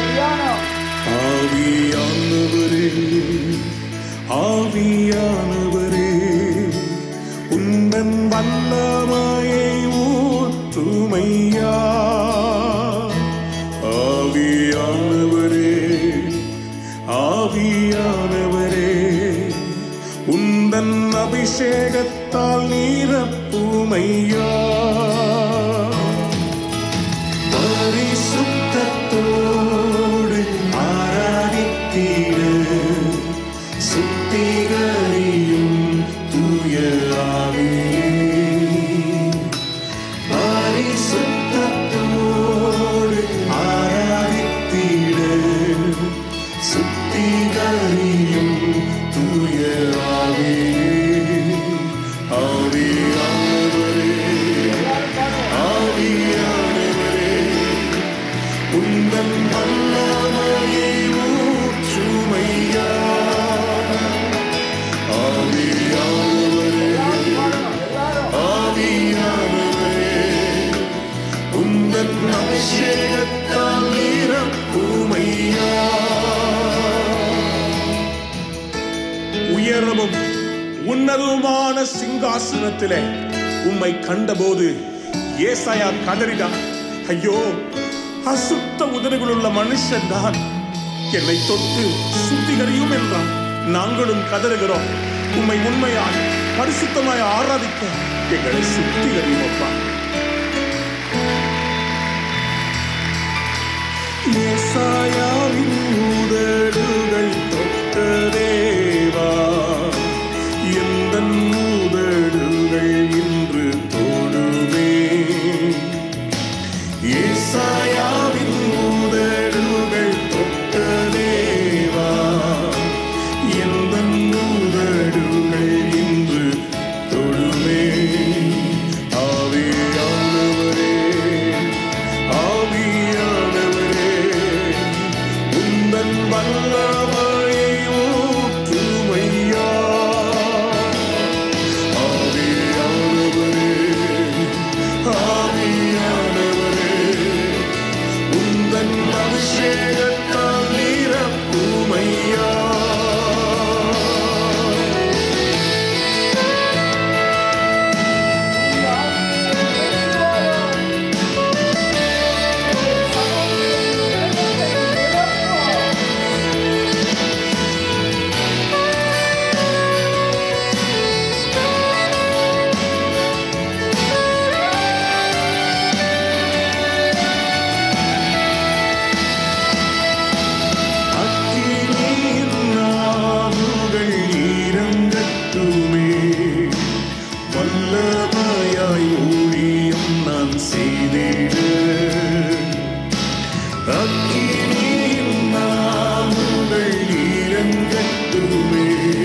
ஆவியானவரே ஆவியானவரே உந்தன் வல்லமையை ஊற்றுமையா ஆவியானவரே ஆவியானவரே உந்தன் அபிஷேகத்தால் நீரப்புமையா பரிசுத்தத்தோடு ஆராதித்திட சுத்திகரியும் தூய ஆவியே பரிசுத்தத்தோடு ஆராதித்திட சுத்திகரியும் தூய ஆவியே ஆவியானவரே ஆவியானவரே உந்தன் வல்லமையை ஊற்றுமையா ஆவியானவரே ஆவியானவரே உந்தன் அபிஷேகத்தால் நிரப்புமையா உயரமும் உன்னதமான சிங்காசனத்திலே உம்மை கண்டபோது ஏசாயா கதறினான் ஐயோ அசுத்த உதடுகளுள்ள மனுஷன் தான் என்னை தொட்டு சுத்திகரியும் என்றான் நாங்களும் கதறுகிறோம் உம்மை உண்மையாய் பரிசுத்தமாய் ஆராதிக்க எங்களை சுத்திகரியும் அப்பா ஏசாயாவின் உதடுகள் தொட்ட தேவா எந்த உதடுகள் இன்று தொடுவே ஏசாயாவின் உதடுகள் தொட்ட தேவா எந்த உதடுகள் இன்று தொடுவே ஆவியானவரே ஆவியானவரே உந்தன் வல்லமையை ஊற்றுமையா ஆவியானவரே ஆவியானவரே உந்தன் அபிஷேகத்தால் நிரப்புமையா அக்கினியின் நாவுகள் இறங்கட்டுமே வல்லமையாய் ஊழியம் நான் செய்திட அக்கினியின் நாவுகள் இறங்கட்டுமே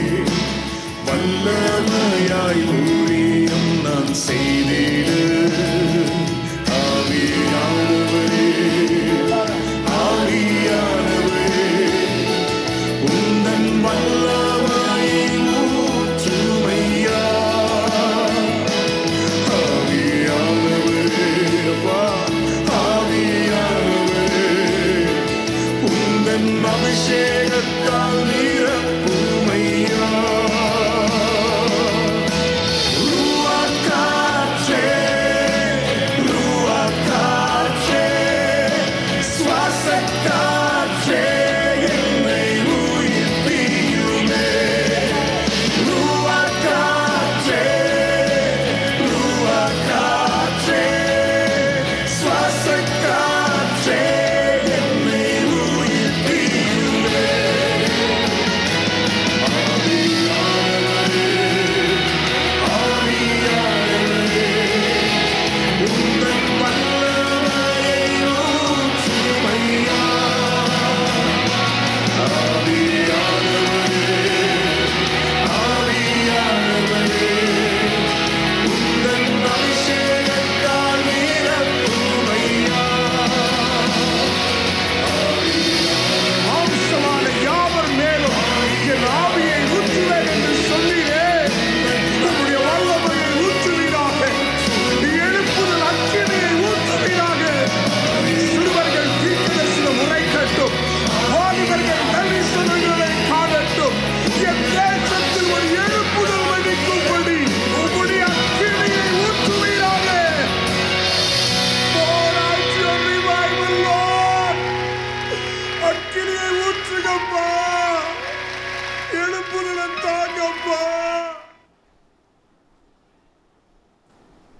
வல்லமையாய் ஊழியம் நான் செய்திட ஆவியானவரே ஆவியானவரே உந்தன் வல்லமையை ஊற்றுமையா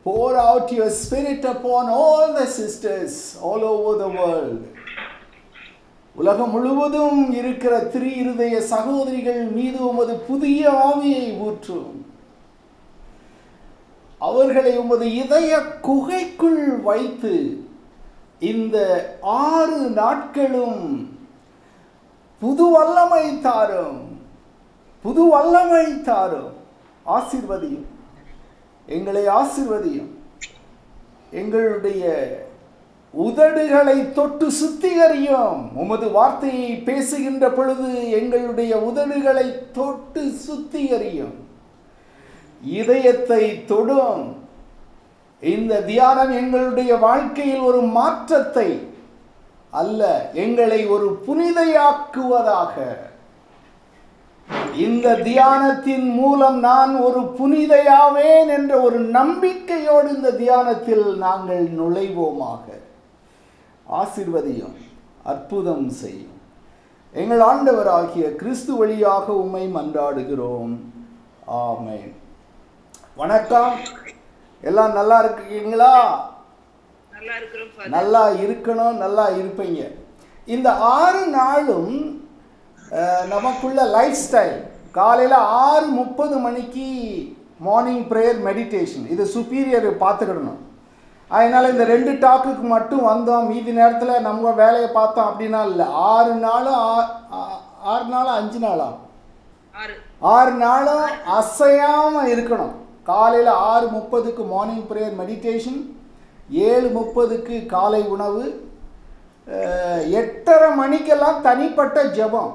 pour out your spirit upon all the sisters all over the world உலகம் முழுவதும் இருக்கிற திரு இருதய சகோதரிகள் மீது உமது புதிய ஆவியை ஊற்றும் அவர்களை உமது இதய குகைக்குள் வைத்து இந்த ஆறு நாட்களும் புது வல்லமை தாரும் புது வல்லமை தாரும் ஆசீர்வதியும் எங்களை ஆசீர்வதியும் எங்களுடைய உதடுகளை தொட்டு சுத்திகரியும் உமது வார்த்தையை பேசுகின்ற பொழுது எங்களுடைய உதடுகளை தொட்டு சுத்திகரியும் இதயத்தை தொடும் இந்த தியானம் எங்களுடைய வாழ்க்கையில் ஒரு மாற்றத்தை அல்ல எங்களை ஒரு புனிதையாக்குவதாக இந்த தியானத்தின் மூலம் நான் ஒரு புனிதையாவேன் என்ற ஒரு நம்பிக்கையோடு இந்த தியானத்தில் நாங்கள் நுழைவோமாக ஆசிர்வதியும் அற்புதம் செய்யும் எங்கள் ஆண்டவராகிய கிறிஸ்து வழியாக உம்மை மன்றாடுகிறோம் ஆமென் வணக்கம் எல்லாம் நல்லா இருக்கீங்களா நல்லா இருக்கிறோம் ஃபாதர் நல்லா இருக்கணும் நல்லா இருப்பீங்க இந்த ஆறு நாளும் அஹ், நமக்குள்ள லைஃப் ஸ்டைல் காலையில் ஆறு முப்பது மணிக்கு மார்னிங் ப்ரேயர் மெடிடேஷன் இது சுப்பீரியர் பார்த்துக்கிடணும் அதனால் இந்த ரெண்டு டாக்குக்கு மட்டும் வந்தோம் மீதி நேரத்தில் நம்ம வேலையை பார்த்தோம் அப்படின்னா இல்லை ஆறு நாளும் ஆ- ஆ- ஆறு நாளும் அஞ்சு நாளா ஆறு ஆறு நாளும் அசையாமல் இருக்கணும் காலையில் ஆறு முப்பதுக்கு மார்னிங் ப்ரேயர் மெடிடேஷன் ஏழு முப்பதுக்கு காலை உணவு அஹ், எட்டரை மணிக்கெல்லாம் தனிப்பட்ட ஜெபம்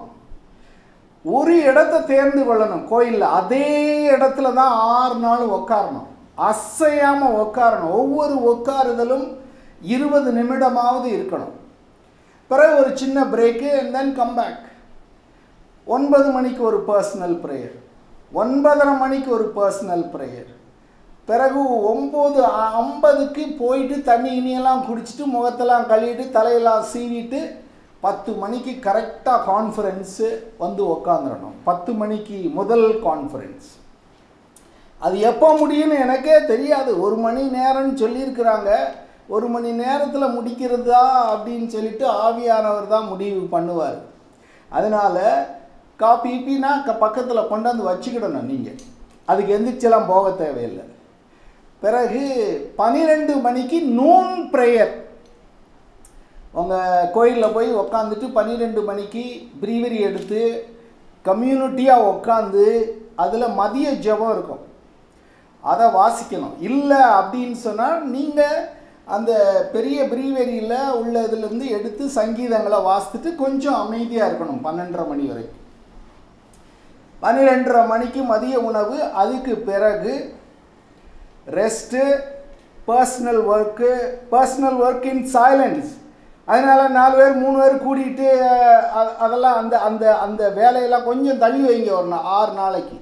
ஒரு இடத்த தேர்ந்து கொள்ளணும் கோயிலில் அதே இடத்துல தான் ஆறு நாள் உட்காரணும் அசையாமல் உட்காரணும் ஒவ்வொரு உட்காருதலும் இருபது நிமிடமாவது இருக்கணும் பிறகு ஒரு சின்ன break and then come back ஒன்பது மணிக்கு ஒரு பர்சனல் ப்ரேயர் ஒன்பதரை மணிக்கு ஒரு பர்சனல் ப்ரேயர் பிறகு ஒம்பது ஐம்பதுக்கு போயிட்டு தண்ணி இனியெல்லாம் குடிச்சிட்டு முகத்தெல்லாம் கழுவிட்டு தலையெல்லாம் சீவிட்டு பத்து மணிக்கு கரெக்டாக கான்ஃபரன்ஸு வந்து உக்காந்துடணும் பத்து மணிக்கு முதல் கான்ஃபரன்ஸ் அது எப்போ முடியும்னு எனக்கே தெரியாது ஒரு மணி நேரம்னு சொல்லியிருக்கிறாங்க ஒரு மணி நேரத்தில் முடிக்கிறதா அப்படின்னு சொல்லிட்டு ஆவியானவர் தான் முடிவு பண்ணுவார் அதனால் காப்பி ஈப்பினா க பக்கத்தில் கொண்டாந்து வச்சுக்கிடணும் நீங்கள் அதுக்கு எந்திரிச்செல்லாம் போக தேவையில்லை பிறகு பன்னிரெண்டு மணிக்கு நூன் ப்ரேயர் உங்கள் கோயிலில் போய் உக்காந்துட்டு பன்னிரெண்டு மணிக்கு ப்ரீவரி எடுத்து கம்யூனிட்டியாக உக்காந்து அதில் மதிய ஜெபம் இருக்கும் அதை வாசிக்கணும் இல்லை அப்படின்னு சொன்னால் நீங்கள் அந்த பெரிய ப்ரீவெரியில் உள்ள இதுலேருந்து எடுத்து சங்கீதங்களை வாசித்துட்டு கொஞ்சம் அமைதியாக இருக்கணும் பன்னெண்டரை மணி வரைக்கும் பன்னிரெண்டரை மணிக்கு மதிய உணவு அதுக்கு பிறகு rest personal work personal work in silence அதனால் நாலு பேர் மூணு பேர் கூட்டிகிட்டு அ- அதெல்லாம் அந்த அந்த அந்த வேலையெல்லாம் கொஞ்சம் தள்ளி வைங்க ஒரு நா- ஆறு நாளைக்கு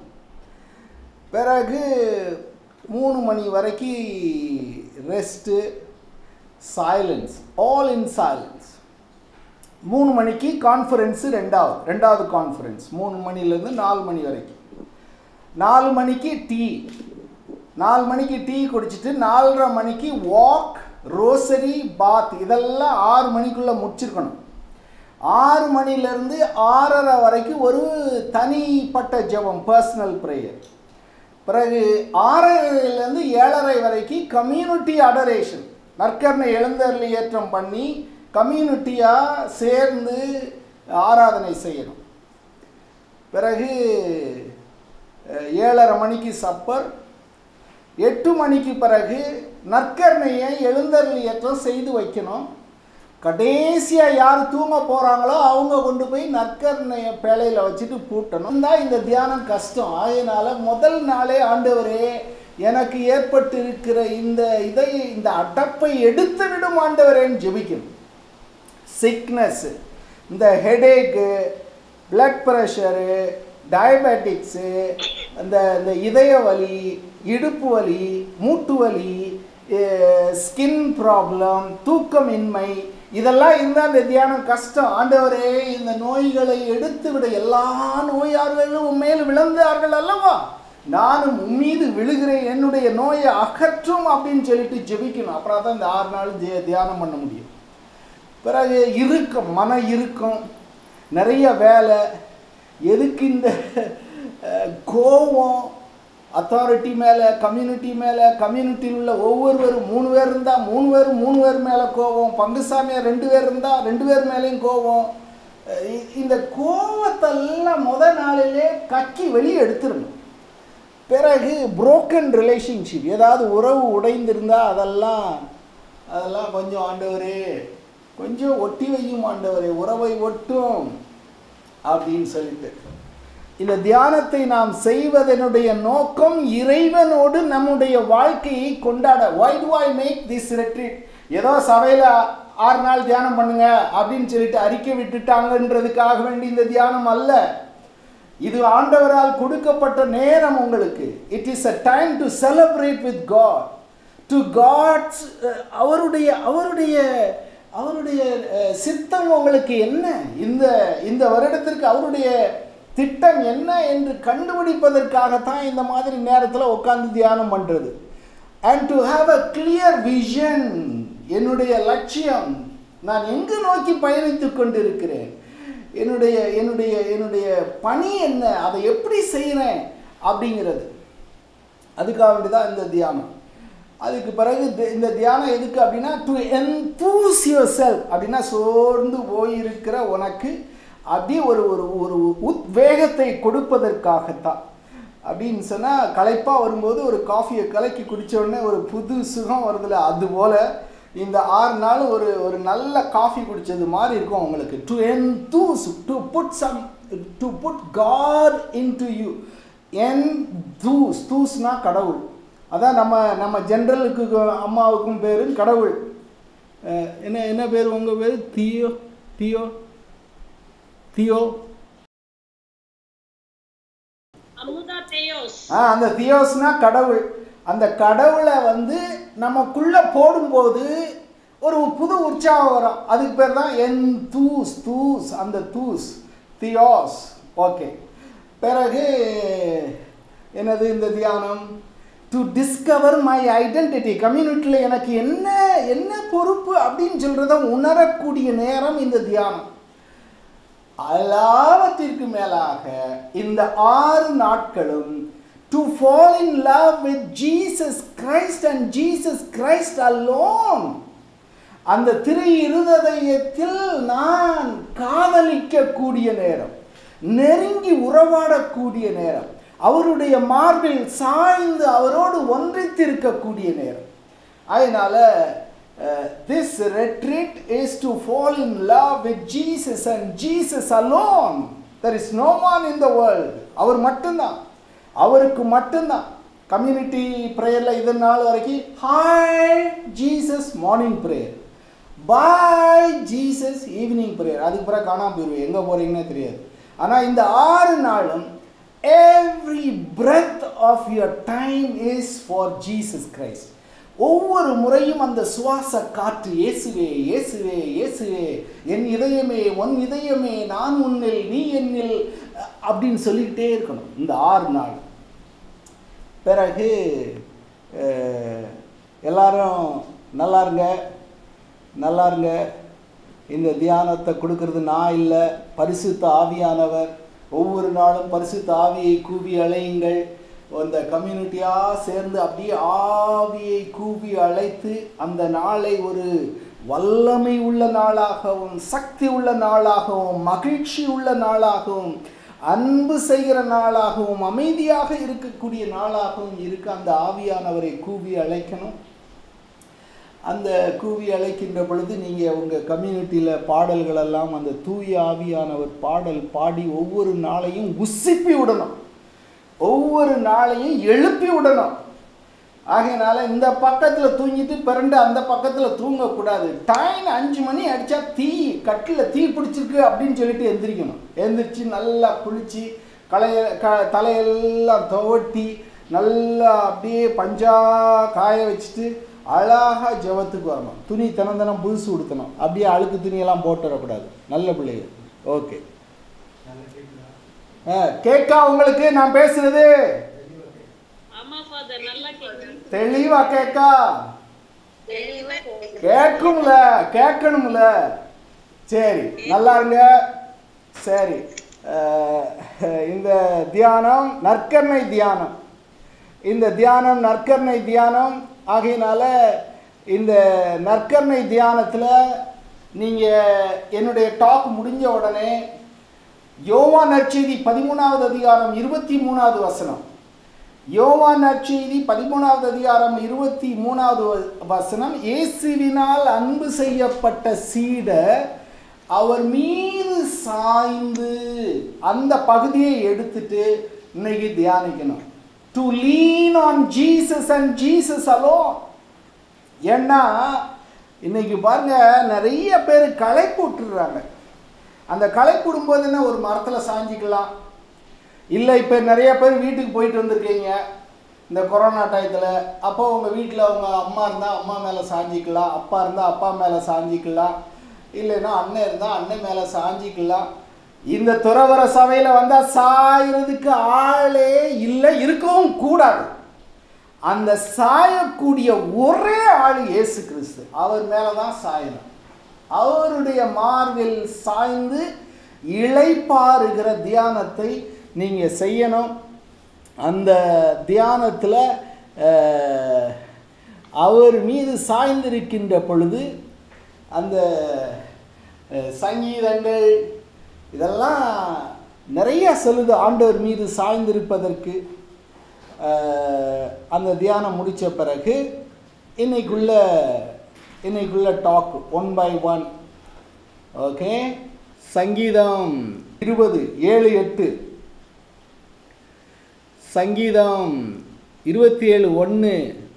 பிறகு மூணு மணி வரைக்கும் rest silence all in silence மூணு மணிக்கு கான்ஃபரன்ஸு ரெண்டாவது ரெண்டாவது கான்ஃபரன்ஸ் மூணு மணிலேருந்து நாலு மணி வரைக்கும் நாலு மணிக்கு டீ நாலு மணிக்கு டீ குடிச்சிட்டு நாலரை மணிக்கு வாக் ரோசரி பாத் இதெல்லாம் ஆறு மணிக்குள்ளே முடிச்சிருக்கணும் ஆறு மணிலேருந்து ஆறரை வரைக்கும் ஒரு தனிப்பட்ட ஜெபம் பர்சனல் ப்ரேயர் பிறகு ஆறரைலேருந்து ஏழரை வரைக்கும் கம்யூனிட்டி அடரேஷன் நற்கரணை எழுந்தருளி ஏற்றம் பண்ணி கம்யூனிட்டியாக சேர்ந்து ஆராதனை செய்யணும் பிறகு அஹ், ஏழரை மணிக்கு சப்பர் எட்டு மணிக்கு பிறகு நற்கரணையை எழுந்தருளி ஏற்றம் செய்து வைக்கணும் கடைசியாக யார் தூங்க போகிறாங்களோ அவங்க கொண்டு போய் நற்கரணையை பேழையில் வச்சுட்டு பூட்டணும் தான் இந்த தியானம் கஷ்டம் அதனால் முதல் நாளே ஆண்டவரே எனக்கு ஏற்பட்டு இருக்கிற இந்த இதை இந்த அடப்பை எடுத்து விடும் ஆண்டவரேன்னு ஜெபிக்கணும் சிக்னஸ்ஸு இந்த ஹெடேக்கு பிளட் ப்ரெஷரு டயபெட்டிக்ஸு இந்த இந்த இதய வலி இடுப்பு வலி மூட்டு வலி ஸ்கின் ப்ராப்ளம் தூக்கமின்மை இதெல்லாம் இருந்தால் இந்த தியானம் கஷ்டம் ஆண்டவரே இந்த நோய்களை எடுத்து விட எல்லா நோயாளர்களும் உண்மையில் விழுந்தார்கள் அல்லவா நானும் உம்மீது விழுகிறேன் என்னுடைய நோயை அகற்றும் அப்படின்னு சொல்லிட்டு ஜெபிக்கணும் அப்புறம் தான் இந்த ஆறு நாள் திய- தியானம் பண்ண முடியும் பிறகு இறுக்கம் மன இறுக்கம் நிறைய வேலை எதுக்கு இந்த அஹ், கோவம் அத்தாரிட்டி மேலே கம்யூனிட்டி மேலே கம்யூனிட்டியில் உள்ள ஒவ்வொருவரும் மூணு பேர் இருந்தால் மூணு பேர் மூணு பேர் மேலே கோவம் பங்குசாமியார் ரெண்டு பேர் இருந்தால் ரெண்டு பேர் மேலேயும் கோவம் அஹ், இ- இந்த கோவத்தெல்லாம் முத நாளிலே கக்கி வெளியே எடுத்துடணும் பிறகு புரோக்கன் ரிலேஷன்ஷிப் ஏதாவது உறவு உடைந்திருந்தால் அதெல்லாம் அதெல்லாம் கொஞ்சம் ஆண்டவரே கொஞ்சம் ஒட்டி வையும் ஆண்டவரே உறவை ஒட்டும் அப்படின்னு சொல்லிட்டு இந்த தியானத்தை நாம் செய்வதனுடைய நோக்கம் இறைவனோடு நம்முடைய வாழ்க்கையை கொண்டாட why do I make this retreat ஏதோ சபையில் ஆறு நாள் தியானம் பண்ணுங்க அப்படின்னு சொல்லிட்டு அறிக்கை விட்டுட்டாங்கன்றதுக்காக வேண்டி இந்த தியானம் அல்ல இது ஆண்டவரால் கொடுக்கப்பட்ட நேரம் உங்களுக்கு it is a time to celebrate with God to God's அவருடைய அவருடைய அவருடைய அஹ், சித்தம் உங்களுக்கு என்ன இந்த இந்த வருடத்திற்கு அவருடைய திட்டம் என்ன என்று கண்டுபிடிப்பதற்காகத்தான் இந்த மாதிரி நேரத்தில் உட்காந்து தியானம் பண்ணுறது and to have a clear vision என்னுடைய லட்சியம் நான் எங்கு நோக்கி பயணித்துக் கொண்டிருக்கிறேன் என்னுடைய என்னுடைய என்னுடைய பணி என்ன அதை எப்படி செய்கிறேன் அப்படிங்கிறது அதுக்காக வேண்டி தான் இந்த தியானம் அதுக்கு பிறகு தி- இந்த தியானம் எதுக்கு அப்படின்னா டு என்தூஸ் யுவர் செல்ஃப் அப்படின்னா சோர்ந்து போயிருக்கிற உனக்கு அப்படியே ஒரு ஒரு ஒரு உத்வேகத்தை கொடுப்பதற்காகத்தான் அப்படின்னு சொன்னால் களைப்பாக வரும்போது ஒரு காஃபியை கலக்கி குடிச்ச உடனே ஒரு புது சுகம் வருதுல்ல அதுபோல் இந்த ஆறு நாள் ஒரு ஒரு நல்ல காஃபி குடித்தது மாதிரி இருக்கும் உங்களுக்கு டு என்தூஸ் to put some to put God in to you என் தூஸ் தூஸ்னா கடவுள் அதான் நம்ம நம்ம ஜென்ரலுக்கு அம்மாவுக்கும் பேரு கடவுள் அஹ் என்ன என்ன பேர் உங்கள் பேர் தியோ தியோ தியோ அமுதா தேயோஸ் ஆ அந்த தியோஸ்னா கடவுள் அந்த கடவுளை வந்து நமக்குள்ளே போடும்போது ஒரு புது உற்சாகம் வரும் அதுக்கு பேர் தான் என் தூஸ் தூஸ் அந்த தூஸ் தியோஸ் ஓகே பிறகு என்னது இந்த தியானம் டு டிஸ்கவர் மை ஐடென்டிட்டி கம்யூனிட்டியில் எனக்கு என்ன என்ன பொறுப்பு அப்படின்னு சொல்கிறத உணரக்கூடிய நேரம் இந்த தியானம் எல்லாவற்றிற்கு மேலாக இந்த ஆறு நாட்களும் to fall in love with Jesus Christ and Jesus Christ alone அந்த திரு இருதயத்தில் நான் காதலிக்கக்கூடிய நேரம் நெருங்கி உறவாடக்கூடிய நேரம் அவருடைய மார்பில் சாய்ந்து அவரோடு ஒன்றித்திருக்கக்கூடிய நேரம் அதனால this retreat is to fall in love with Jesus and Jesus alone. There is no one in the world. அவர் மட்டும்தான் அவருக்கு மட்டும்தான் கம்யூனிட்டி ப்ரேயரில் இது நாள் வரைக்கும் hi Jesus morning prayer bye Jesus evening prayer அதுக்கு பிறகு காணாம போயிடுவேன் எங்கே போகிறீங்கன்னே தெரியாது ஆனால் இந்த ஆறு நாளும் every breath of your time is for Jesus Christ ஒவ்வொரு முறையும் அந்த சுவாச காற்று இயேசுவே இயேசுவே இயேசுவே என் இதயமே உன் இதயமே நான் உன்னில் நீ என்னில் அஹ், அப்படின்னு சொல்லிக்கிட்டே இருக்கணும் இந்த ஆறு நாள் பிறகு அஹ், எல்லாரும் நல்லா இருங்க நல்லா இருங்க இந்த தியானத்தை கொடுக்கறது நான் இல்லை பரிசுத்த ஆவியானவர் ஒவ்வொரு நாளும் பரிசுத்த ஆவியை கூவி அழையுங்கள் அந்த கம்யூனிட்டியாக சேர்ந்து அப்படியே ஆவியை கூவி அழைத்து அந்த நாளை ஒரு வல்லமை உள்ள நாளாகவும் சக்தி உள்ள நாளாகவும் மகிழ்ச்சி உள்ள நாளாகவும் அன்பு செய்கிற நாளாகவும் அமைதியாக இருக்கக்கூடிய நாளாகவும் இருக்க அந்த ஆவியானவரை கூவி அழைக்கணும் அந்த கூவி அழைக்கின்ற பொழுது நீங்கள் உங்கள் கம்யூனிட்டியில் பாடல்களெல்லாம் அந்த தூய ஆவியானவர் பாடல் பாடி ஒவ்வொரு நாளையும் உசிப்பி விடணும் ஒவ்வொரு நாளையும் எழுப்பி விடணும் ஆகையினால இந்த பக்கத்தில் தூங்கிட்டு பிறண்டு அந்த பக்கத்தில் தூங்கக்கூடாது டைம் அஞ்சு மணி அடித்தா தீ கட்டில் தீ பிடிச்சிருக்கு அப்படின்னு சொல்லிட்டு எந்திரிக்கணும் எந்திரிச்சு நல்லா குளித்து களைய க தலையெல்லாம் துவட்டி நல்லா அப்படியே பஞ்சா காய வச்சுட்டு அழகாக ஜெபத்துக்கு வரணும் துணி தினம் தினம் புதுசு உடுத்தணும் அப்படியே அழுக்கு துணியெல்லாம் போட்டு வரக்கூடாது நல்ல பிள்ளைங்க ஓகே ஆ கேட்கா உங்களுக்கு நான் பேசுறது நல்லா கேக்குது தெளிவா கேக்கா தெளிவா கேக்குது. கேட்கும்ல கேட்கணும்ல சரி நல்லா இருங்க சரி அஹ், இந்த தியானம் நற்கர்ணை தியானம் இந்த தியானம் நற்கர்ணை தியானம் ஆகையினால இந்த நற்கர்ணை தியானத்தில் நீங்கள் என்னுடைய டாக் முடிஞ்ச உடனே யோவா நற்செய்தி பதிமூணாவது அதிகாரம் இருபத்தி மூணாவது வசனம் யோவா நற்செய்தி பதிமூணாவது அதிகாரம் இருபத்தி மூணாவது வ- வசனம் இயேசுவினால் அன்பு செய்யப்பட்ட சீடர் அவர் மீது சாய்ந்து அந்த பகுதியை எடுத்துட்டு இன்னைக்கு தியானிக்கணும் to lean on Jesus and Jesus alone ஏன்னா இன்னைக்கு பாருங்க நிறைய பேர் களைப்பு விட்டுறாங்க அந்த களைப்பு விடும்போது என்ன ஒரு மரத்தில் சாஞ்சிக்கலாம் இல்லை இப்போ நிறைய பேர் வீட்டுக்கு போயிட்டு வந்திருக்கீங்க இந்த கொரோனா டயத்தில் அப்போ உங்கள் வீட்டில் உங்கள் அம்மா இருந்தால் அம்மா மேலே சாஞ்சிக்கலாம் அப்பா இருந்தால் அப்பா மேலே சாஞ்சிக்கலாம் இல்லைன்னா அண்ணன் இருந்தால் அண்ணன் மேலே சாஞ்சிக்கலாம் இந்த துறவர சபையில் வந்தால் சாயறதுக்கு ஆளே இல்லை இருக்கவும் கூடாது அந்த சாயக்கூடிய ஒரே ஆள் இயேசு கிறிஸ்து அவர் மேலே தான் சாயணும் அவருடைய மார்பில் சாய்ந்து இளைப்பாறுகிற தியானத்தை நீங்கள் செய்யணும் அந்த தியானத்தில் அவர் மீது சாய்ந்திருக்கின்ற பொழுது அந்த அஹ், சங்கீதங்கள் இதெல்லாம் நிறைய சொல்லுது ஆண்டவர் மீது சாய்ந்திருப்பதற்கு அஹ், அந்த தியானம் முடித்த பிறகு இன்னைக்குள்ள இன்னைக்குள்ள talk one by one okay சங்கீதம் இருபது ஏழு எட்டு சங்கீதம் இருபத்தி ஏழு ஒன்று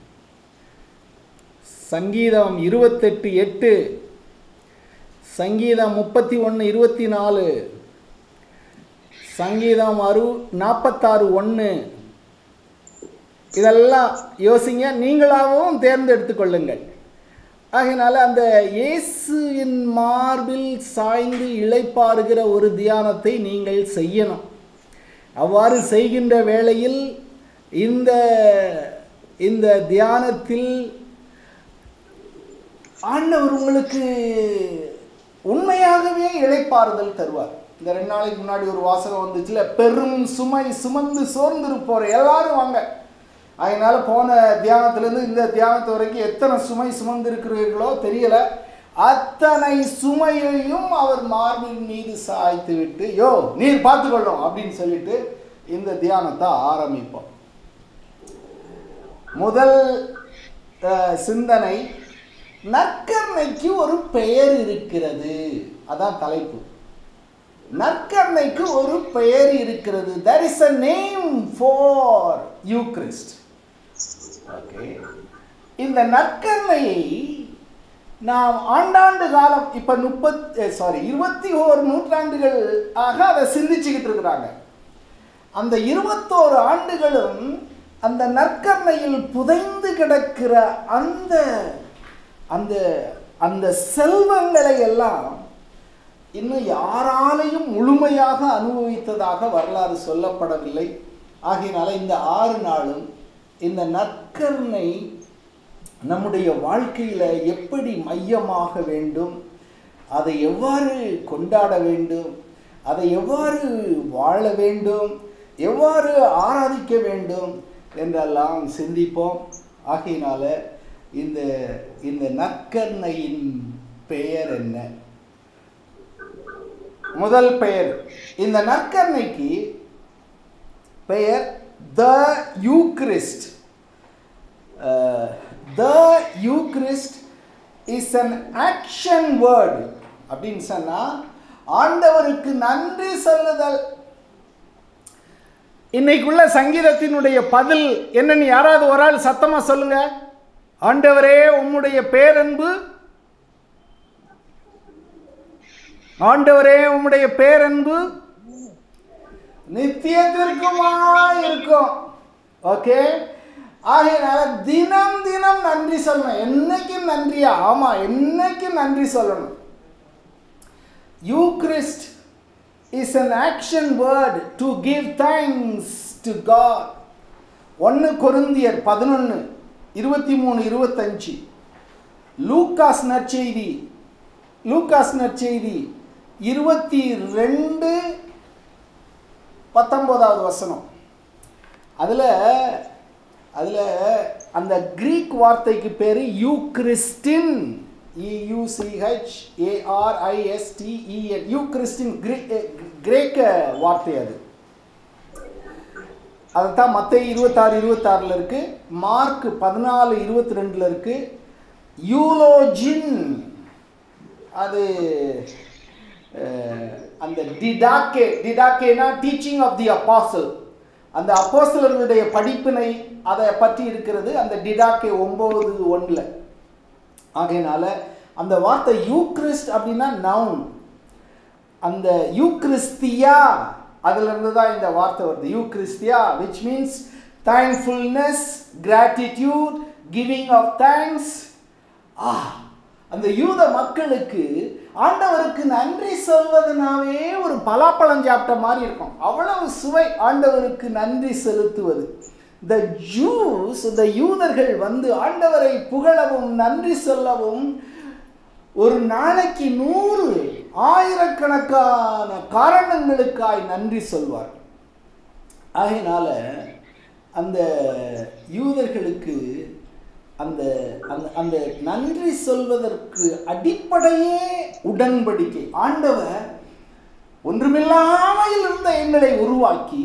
சங்கீதம் இருபத்தெட்டு எட்டு சங்கீதம் முப்பத்தி ஒன்று இருபத்தி நாலு சங்கீதம் அறு நாற்பத்தாறு ஒன்று இதெல்லாம் யோசிங்க நீங்களாகவும் தேர்ந்தெடுத்து கொள்ளுங்கள் ஆகையினால அந்த இயேசுவின் மார்பில் சாய்ந்து இளைப்பாறுகிற ஒரு தியானத்தை நீங்கள் செய்யணும் அவ்வாறு செய்கின்ற வேளையில் இந்த இந்த தியானத்தில் ஆண்டவர் உங்களுக்கு உண்மையாகவே இளைப்பாறுதல் தருவார் இந்த ரெண்டு நாளைக்கு முன்னாடி ஒரு வாசகம் வந்துச்சுல பெரும் சுமை சுமந்து சோர்ந்திருப்போர் எல்லாரும் வாங்க அதனால போன தியானத்திலேருந்து இந்த தியானத்து வரைக்கும் எத்தனை சுமை சுமந்திருக்கிறீர்களோ தெரியல அத்தனை சுமையையும் அவர் மார்பின் மீது சாய்த்து விட்டு யோ நீர் பார்த்துக்கொள்ளும் அப்படின்னு சொல்லிட்டு இந்த தியானத்தை ஆரம்பிப்போம் முதல் அஹ், சிந்தனை நற்கருணைக்கு ஒரு பெயர் இருக்கிறது அதான் தலைப்பு நற்கருணைக்கு ஒரு பெயர் இருக்கிறது there is a name for Eucharist okay இந்த நற்கருணையை நாம் ஆண்டாண்டு காலம் இப்போ முப்பத் சாரி இருபத்தி ஓரு நூற்றாண்டுகள் ஆக அதை சிந்திச்சுக்கிட்டு இருக்கிறாங்க அந்த இருபத்தோரு ஆண்டுகளும் அந்த நற்கருணையில் புதைந்து கிடக்கிற அந்த அந்த அந்த செல்வங்களை எல்லாம் இன்னும் யாராலையும் முழுமையாக அனுபவித்ததாக வரலாறு சொல்லப்படவில்லை ஆகையினால இந்த ஆறு நாளும் இந்த நற்கருணை நம்முடைய வாழ்க்கையில் எப்படி மையமாக வேண்டும் அதை எவ்வாறு கொண்டாட வேண்டும் அதை எவ்வாறு வாழ வேண்டும் எவ்வாறு ஆராதிக்க வேண்டும் என்றெல்லாம் சிந்திப்போம் ஆகையினால இந்த இந்த நற்கருணையின் பெயர் என்ன முதல் பெயர் இந்த நற்கருணைக்கு பெயர் the Eucharist the Eucharist is an action word அப்படின்னு சொன்னால் ஆண்டவருக்கு நன்றி சொல்லுதல் இன்னைக்குள்ள சங்கீதத்தினுடைய பதில் என்னன்னு யாராவது ஒரு ஆள் சத்தமா சொல்லுங்க ஆண்டவரே உம்முடைய பேரன்பு ஆண்டவரே உம்முடைய பேரன்பு நித்தியத்திற்குமா இருக்கும் ஓகே ஆகையினால தினம் தினம் நன்றி சொல்லணும் என்னைக்கும் நன்றியா ஆமா என்னைக்கும் நன்றி சொல்லணும் Eucharist is an action word to give thanks to God ஒன்று கொருந்தியர் பதினொன்று இருபத்தி மூணு இருபத்தஞ்சு லூக்காஸ் நற்செய்தி லூக்காஸ் நற்செய்தி இருபத்தி ரெண்டு பத்தொம்போதாவது வசனம் அதில் அதில் அந்த கிரீக் வார்த்தைக்கு பேர் யூக்ரிஸ்டின் இயூசிஹெச் ஏஆர்ஐஎஸ்டிஇஎன் யூக்ரிஸ்டின் கிரீ கிரேக்க வார்த்தை அது அதுதான் மற்ற இருபத்தாறு இருபத்தாறில் இருக்குது மார்க் பதினாலு இருபத்தி ரெண்டில் இருக்குது யூலோஜின் அது அஹ், அந்த டிடாக்கே டிடாக்கேனா டீச்சிங் ஆஃப் தி அப்பாசல் அந்த அப்போஸ்தலர்களுடைய படிப்பினை அதை பற்றி இருக்கிறது அந்த டிடாக்கே ஒம்பது ஒன்றில் ஆகையினால அந்த வார்த்தை யூக்ரிஸ்ட் அப்படின்னா நவுன் அந்த யூக்ரிஸ்தியா அதுல இருந்து தான் இந்த வார்த்தை வருது யூக்ரிஸ்தியா which means thankfulness gratitude giving of thanks ஆ அந்த யூத மக்களுக்கு ஆண்டவருக்கு நன்றி சொல்வதனாவே ஒரு பலாப்பழம் சாப்பிட்ட மாதிரி இருக்கும் அவ்வளவு சுவை ஆண்டவருக்கு நன்றி செலுத்துவது த ஜூஸ் இந்த யூதர்கள் வந்து ஆண்டவரை புகழவும் நன்றி சொல்லவும் ஒரு நாளைக்கு நூறு ஆயிரக்கணக்கான காரணங்களுக்காய் நன்றி சொல்வார் ஆகையினால அந்த யூதர்களுக்கு அந்த அந்த அந்த நன்றி சொல்வதற்கு அடிப்படையே உடன்படிக்கை ஆண்டவர் ஒன்றுமில்லாமல் இருந்த எங்களை உருவாக்கி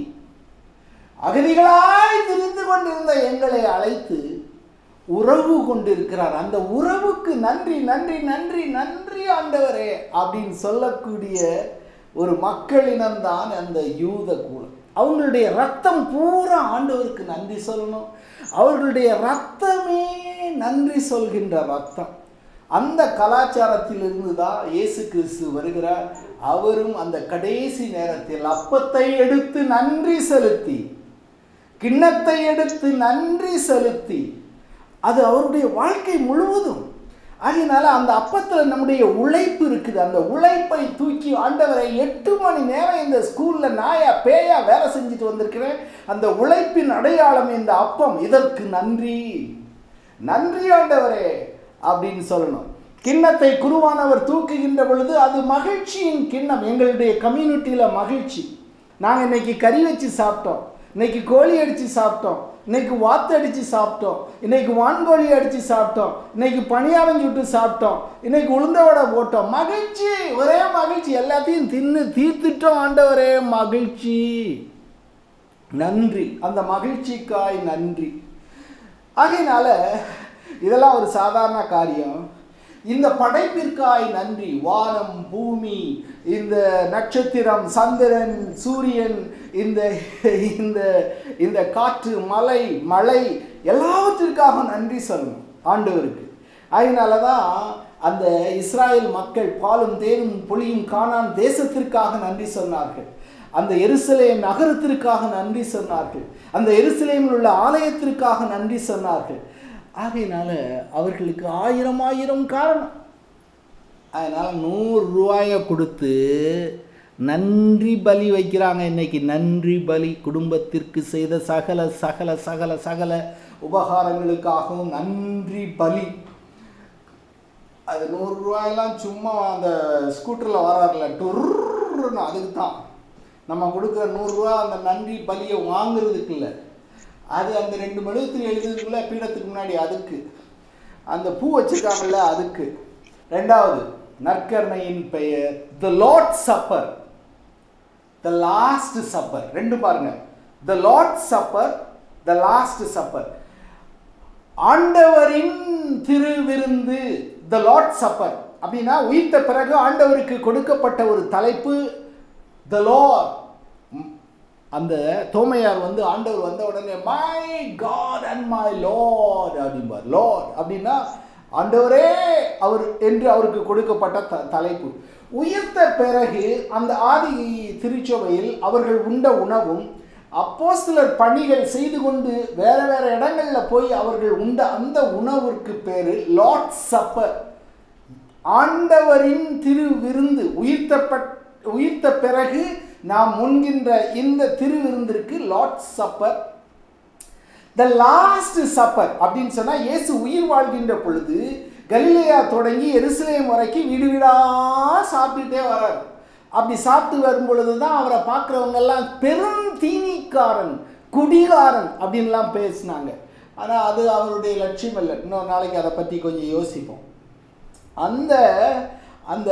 அகதிகளாய் திரிந்து கொண்டிருந்த எங்களை அழைத்து உறவு கொண்டிருக்கிறார் அந்த உறவுக்கு நன்றி நன்றி நன்றி நன்றி ஆண்டவரே அப்படின்னு சொல்லக்கூடிய ஒரு மக்களினம்தான் அந்த யூத கூலம் அவங்களுடைய ரத்தம் பூரா ஆண்டவருக்கு நன்றி சொல்லணும் அவர்களுடைய ரத்தமே நன்றி சொல்கின்ற ரத்தம் அந்த கலாச்சாரத்திலிருந்து தான் இயேசு கிறிஸ்து வருகிறார் அவரும் அந்த கடைசி நேரத்தில் அப்பத்தை எடுத்து நன்றி செலுத்தி கிண்ணத்தை எடுத்து நன்றி செலுத்தி அது அவருடைய வாழ்க்கை முழுவதும் ஆகையினால அந்த அப்பத்தில் நம்முடைய உழைப்பு இருக்குது அந்த உழைப்பை தூக்கி ஆண்டவரை எட்டு மணி நேரம் இந்த ஸ்கூலில் நாயா பேயா வேலை செஞ்சுட்டு வந்திருக்கிறேன் அந்த உழைப்பின் அடையாளம் இந்த அப்பம் இதற்கு நன்றி நன்றி ஆண்டவரே அப்படின்னு சொல்லணும் கிண்ணத்தை குருவானவர் தூக்குகின்ற பொழுது அது மகிழ்ச்சியின் கிண்ணம் எங்களுடைய கம்யூனிட்டியில் மகிழ்ச்சி நாங்கள் இன்னைக்கு கறி வச்சு சாப்பிட்டோம் இன்னைக்கு கோழி அடித்து சாப்பிட்டோம் இன்னைக்கு வாத்து அடித்து சாப்பிட்டோம் இன்னைக்கு வான்கோழி அடித்து சாப்பிட்டோம் இன்னைக்கு பணியாரம் சுட்டு சாப்பிட்டோம் இன்னைக்கு உளுந்த வடை போட்டோம் மகிழ்ச்சி ஒரே மகிழ்ச்சி எல்லாத்தையும் தின்னு தீர்த்துட்டோம் ஆண்டவரே மகிழ்ச்சி நன்றி அந்த மகிழ்ச்சிக்காய் நன்றி ஆகையினால இதெல்லாம் ஒரு சாதாரண காரியம் இந்த படைப்பிற்காய் நன்றி வானம் பூமி இந்த நட்சத்திரம் சந்திரன் சூரியன் இந்த இந்த இந்த காற்று மலை மழை எல்லாவற்றிற்காக நன்றி சொல்லணும் ஆண்டவருக்கு அதனால தான் அந்த இஸ்ராயேல் மக்கள் பாலும் தேனும் புளியும் காணான் தேசத்திற்காக நன்றி சொன்னார்கள் அந்த எருசலேம் நகரத்திற்காக நன்றி சொன்னார்கள் அந்த எருசலேமில் உள்ள ஆலயத்திற்காக நன்றி சொன்னார்கள் ஆகையினால அவர்களுக்கு ஆயிரம் ஆயிரம் காரணம் அதனால் நூறு ரூபாயை கொடுத்து நன்றி பலி வைக்கிறாங்க இன்னைக்கு நன்றி பலி குடும்பத்திற்கு செய்த சகல சகல சகல சகல உபகாரங்களுக்காகவும் நன்றி பலி அது நூறு ரூபாயெல்லாம் சும்மா அந்த ஸ்கூட்டரில் வராருல டொர்னு அதுக்கு தான் நம்ம கொடுக்குற நூறுரூவா அந்த நன்றி பலியை வாங்குறதுக்கு இல்லை அது அந்த ரெண்டு மெழுகுத்திரி எழுதுறதுக்குள்ள பீடத்துக்கு முன்னாடி அதுக்கு அந்த பூ வச்சிருக்காங்கல்ல அதுக்கு ரெண்டாவது நற்கருணையின் பெயர் the Lord supper the last supper ரெண்டு பாருங்க the Lord supper the last supper ஆண்டவரின் திருவிருந்து த லார்ட் சப்பர் அப்படின்னா உயிர்த்த பிறகு ஆண்டவருக்கு கொடுக்கப்பட்ட ஒரு தலைப்பு த லார்ட் அந்த தோமையார் வந்து ஆண்டவர் வந்த உடனே my God and my Lord அப்படிம்பார் லார்ட் அப்படின்னா ஆண்டவரே அவர் என்று அவருக்கு கொடுக்கப்பட்ட த தலைப்பு உயிர்த்த பிறகு அந்த ஆதி திருச்சபையில் அவர்கள் உண்ட உணவும் அப்போஸ்தலர் பணிகள் செய்து கொண்டு வேற வேற இடங்கள்ல போய் அவர்கள் உண்ட அந்த உணவிற்கு பேரு லார்ட் சப்பர் ஆண்டவரின் திருவிருந்து உயிர்த்தப்பட் உயிர்த்த பிறகு நாம் முன்கின்ற இந்த திருவிருந்திற்கு Lord supper the last supper அப்படின்னு சொன்னால் இயேசு உயிர் வாழ்கின்ற பொழுது கலிலேயா தொடங்கி எருசலேம் வரைக்கும் வீடு வீடாக சாப்பிட்டுட்டே வரார் அப்படி சாப்பிட்டு வரும் பொழுது தான் அவரை பார்க்குறவங்க எல்லாம் பெரும் தீனிக்காரன் குடிகாரன் அப்படின்லாம் பேசினாங்க ஆனால் அது அவருடைய லட்சியம் இல்லை இன்னொரு நாளைக்கு அதை பற்றி கொஞ்சம் யோசிப்போம் அந்த அந்த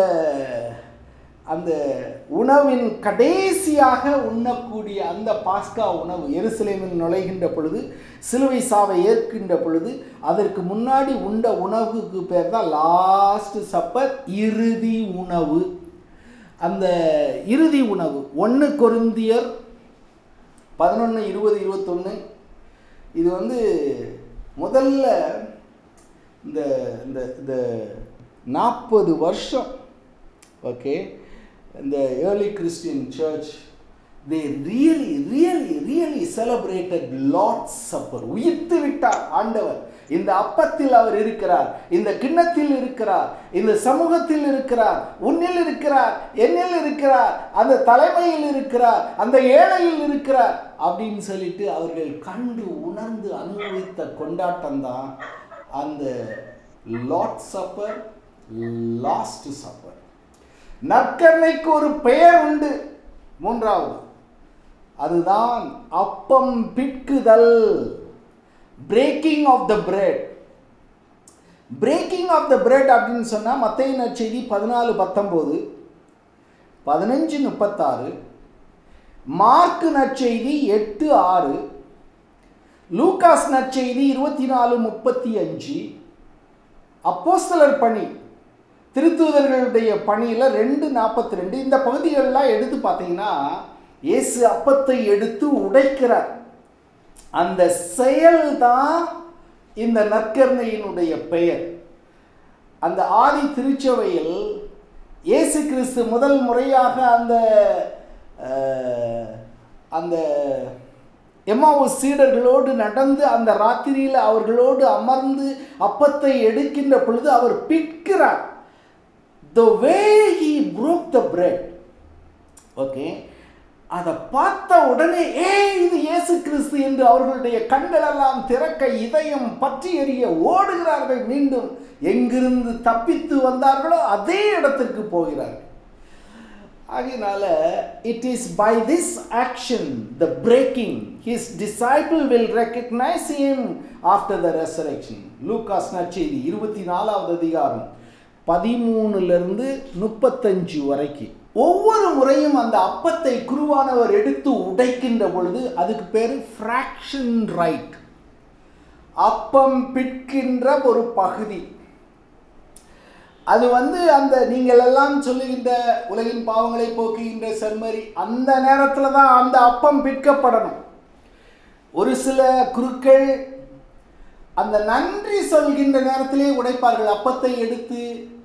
அந்த உணவின் கடைசியாக உண்ணக்கூடிய அந்த பாஸ்கா உணவு எருசலேமில் நுழைகின்ற பொழுது சிலுவை சாவை ஏற்கின்ற பொழுது அதற்கு முன்னாடி உண்ட உணவுக்கு பேர் தான் லாஸ்ட் சப்பர் இறுதி உணவு அந்த இறுதி உணவு ஒன்று கொருந்தியர் பதினொன்று இருபது இருபத்தொன்று இது வந்து முதல்ல இந்த இந்த இந்த நாற்பது வருஷம் ஓகே இந்த early Christian church they really really really celebrated Lord supper உயிர்த்து விட்டார் ஆண்டவர் இந்த அப்பத்தில் அவர் இருக்கிறார் இந்த கிண்ணத்தில் இருக்கிறார் இந்த சமூகத்தில் இருக்கிறார் உன்னில் இருக்கிறார் என்னில் இருக்கிறார் அந்த தலைமையில் இருக்கிறார் அந்த ஏழையில் இருக்கிறார் அப்படின்னு சொல்லிட்டு அவர்கள் கண்டு உணர்ந்து அனுபவித்த கொண்டாட்டம் தான் அந்த லார்ட் சப்பர் லாஸ்ட் சப்பர் நற்கருணைக்கு ஒரு பெயர் உண்டு மூன்றாவது அதுதான் அப்பம் பிட்குதல் breaking of the bread breaking of the bread அப்படின்னு சொன்னால் மத்திய நற்செய்தி பதினாலு பத்தொம்போது பதினஞ்சு முப்பத்தாறு மார்க்கு நற்செய்தி எட்டு ஆறு லூகாஸ் நற்செய்தி இருபத்தி நாலு முப்பத்தி அஞ்சு அப்போஸ்தலர் பணி திருத்தூதர்களுடைய பணியில் ரெண்டு நாற்பத்தி ரெண்டு இந்த பகுதிகளெலாம் எடுத்து பார்த்தீங்கன்னா இயேசு அப்பத்தை எடுத்து உடைக்கிறார் அந்த செயல்தான் இந்த நற்கருணையினுடைய பெயர் அந்த ஆதி திருச்சபையில் இயேசு கிறிஸ்து முதல் முறையாக அந்த அஹ், அந்த எம்மாவு சீடர்களோடு நடந்து அந்த ராத்திரியில் அவர்களோடு அமர்ந்து அப்பத்தை எடுக்கின்ற பொழுது அவர் பிற்கிறார் the way he broke the bread okay அதை பார்த்த உடனே ஏ இது இயேசு கிறிஸ்து என்று அவர்களுடைய கண்களெல்லாம் திறக்க இதயம் பற்றி எறிய ஓடுகிறார்கள் மீண்டும் எங்கிருந்து தப்பித்து வந்தார்களோ அதே இடத்திற்கு போகிறார்கள் ஆகையினால it is by this action the breaking his disciple will recognise him after the resurrection லூகாஸ் நற்செய்தி இருபத்தி நாலாவது அதிகாரம் பதிமூணுலேருந்து முப்பத்தஞ்சு வரைக்கும் ஒவ்வொரு முறையும் அந்த அப்பத்தை குருவானவர் எடுத்து உடைக்கின்ற பொழுது அதுக்கு பேர் ஃப்ராக்ஷன் ரைட் அப்பம் பிற்கின்ற ஒரு பகுதி அது வந்து அந்த நீங்கள் எல்லாம் சொல்லுகின்ற உலகின் பாவங்களை போக்குகின்ற செம்மறி அந்த நேரத்தில் தான் அந்த அப்பம் பிற்கப்படணும் ஒரு சில குருக்கள் அந்த நன்றி சொல்கின்ற நேரத்திலே உடைப்பார்கள் அப்பத்தை எடுத்து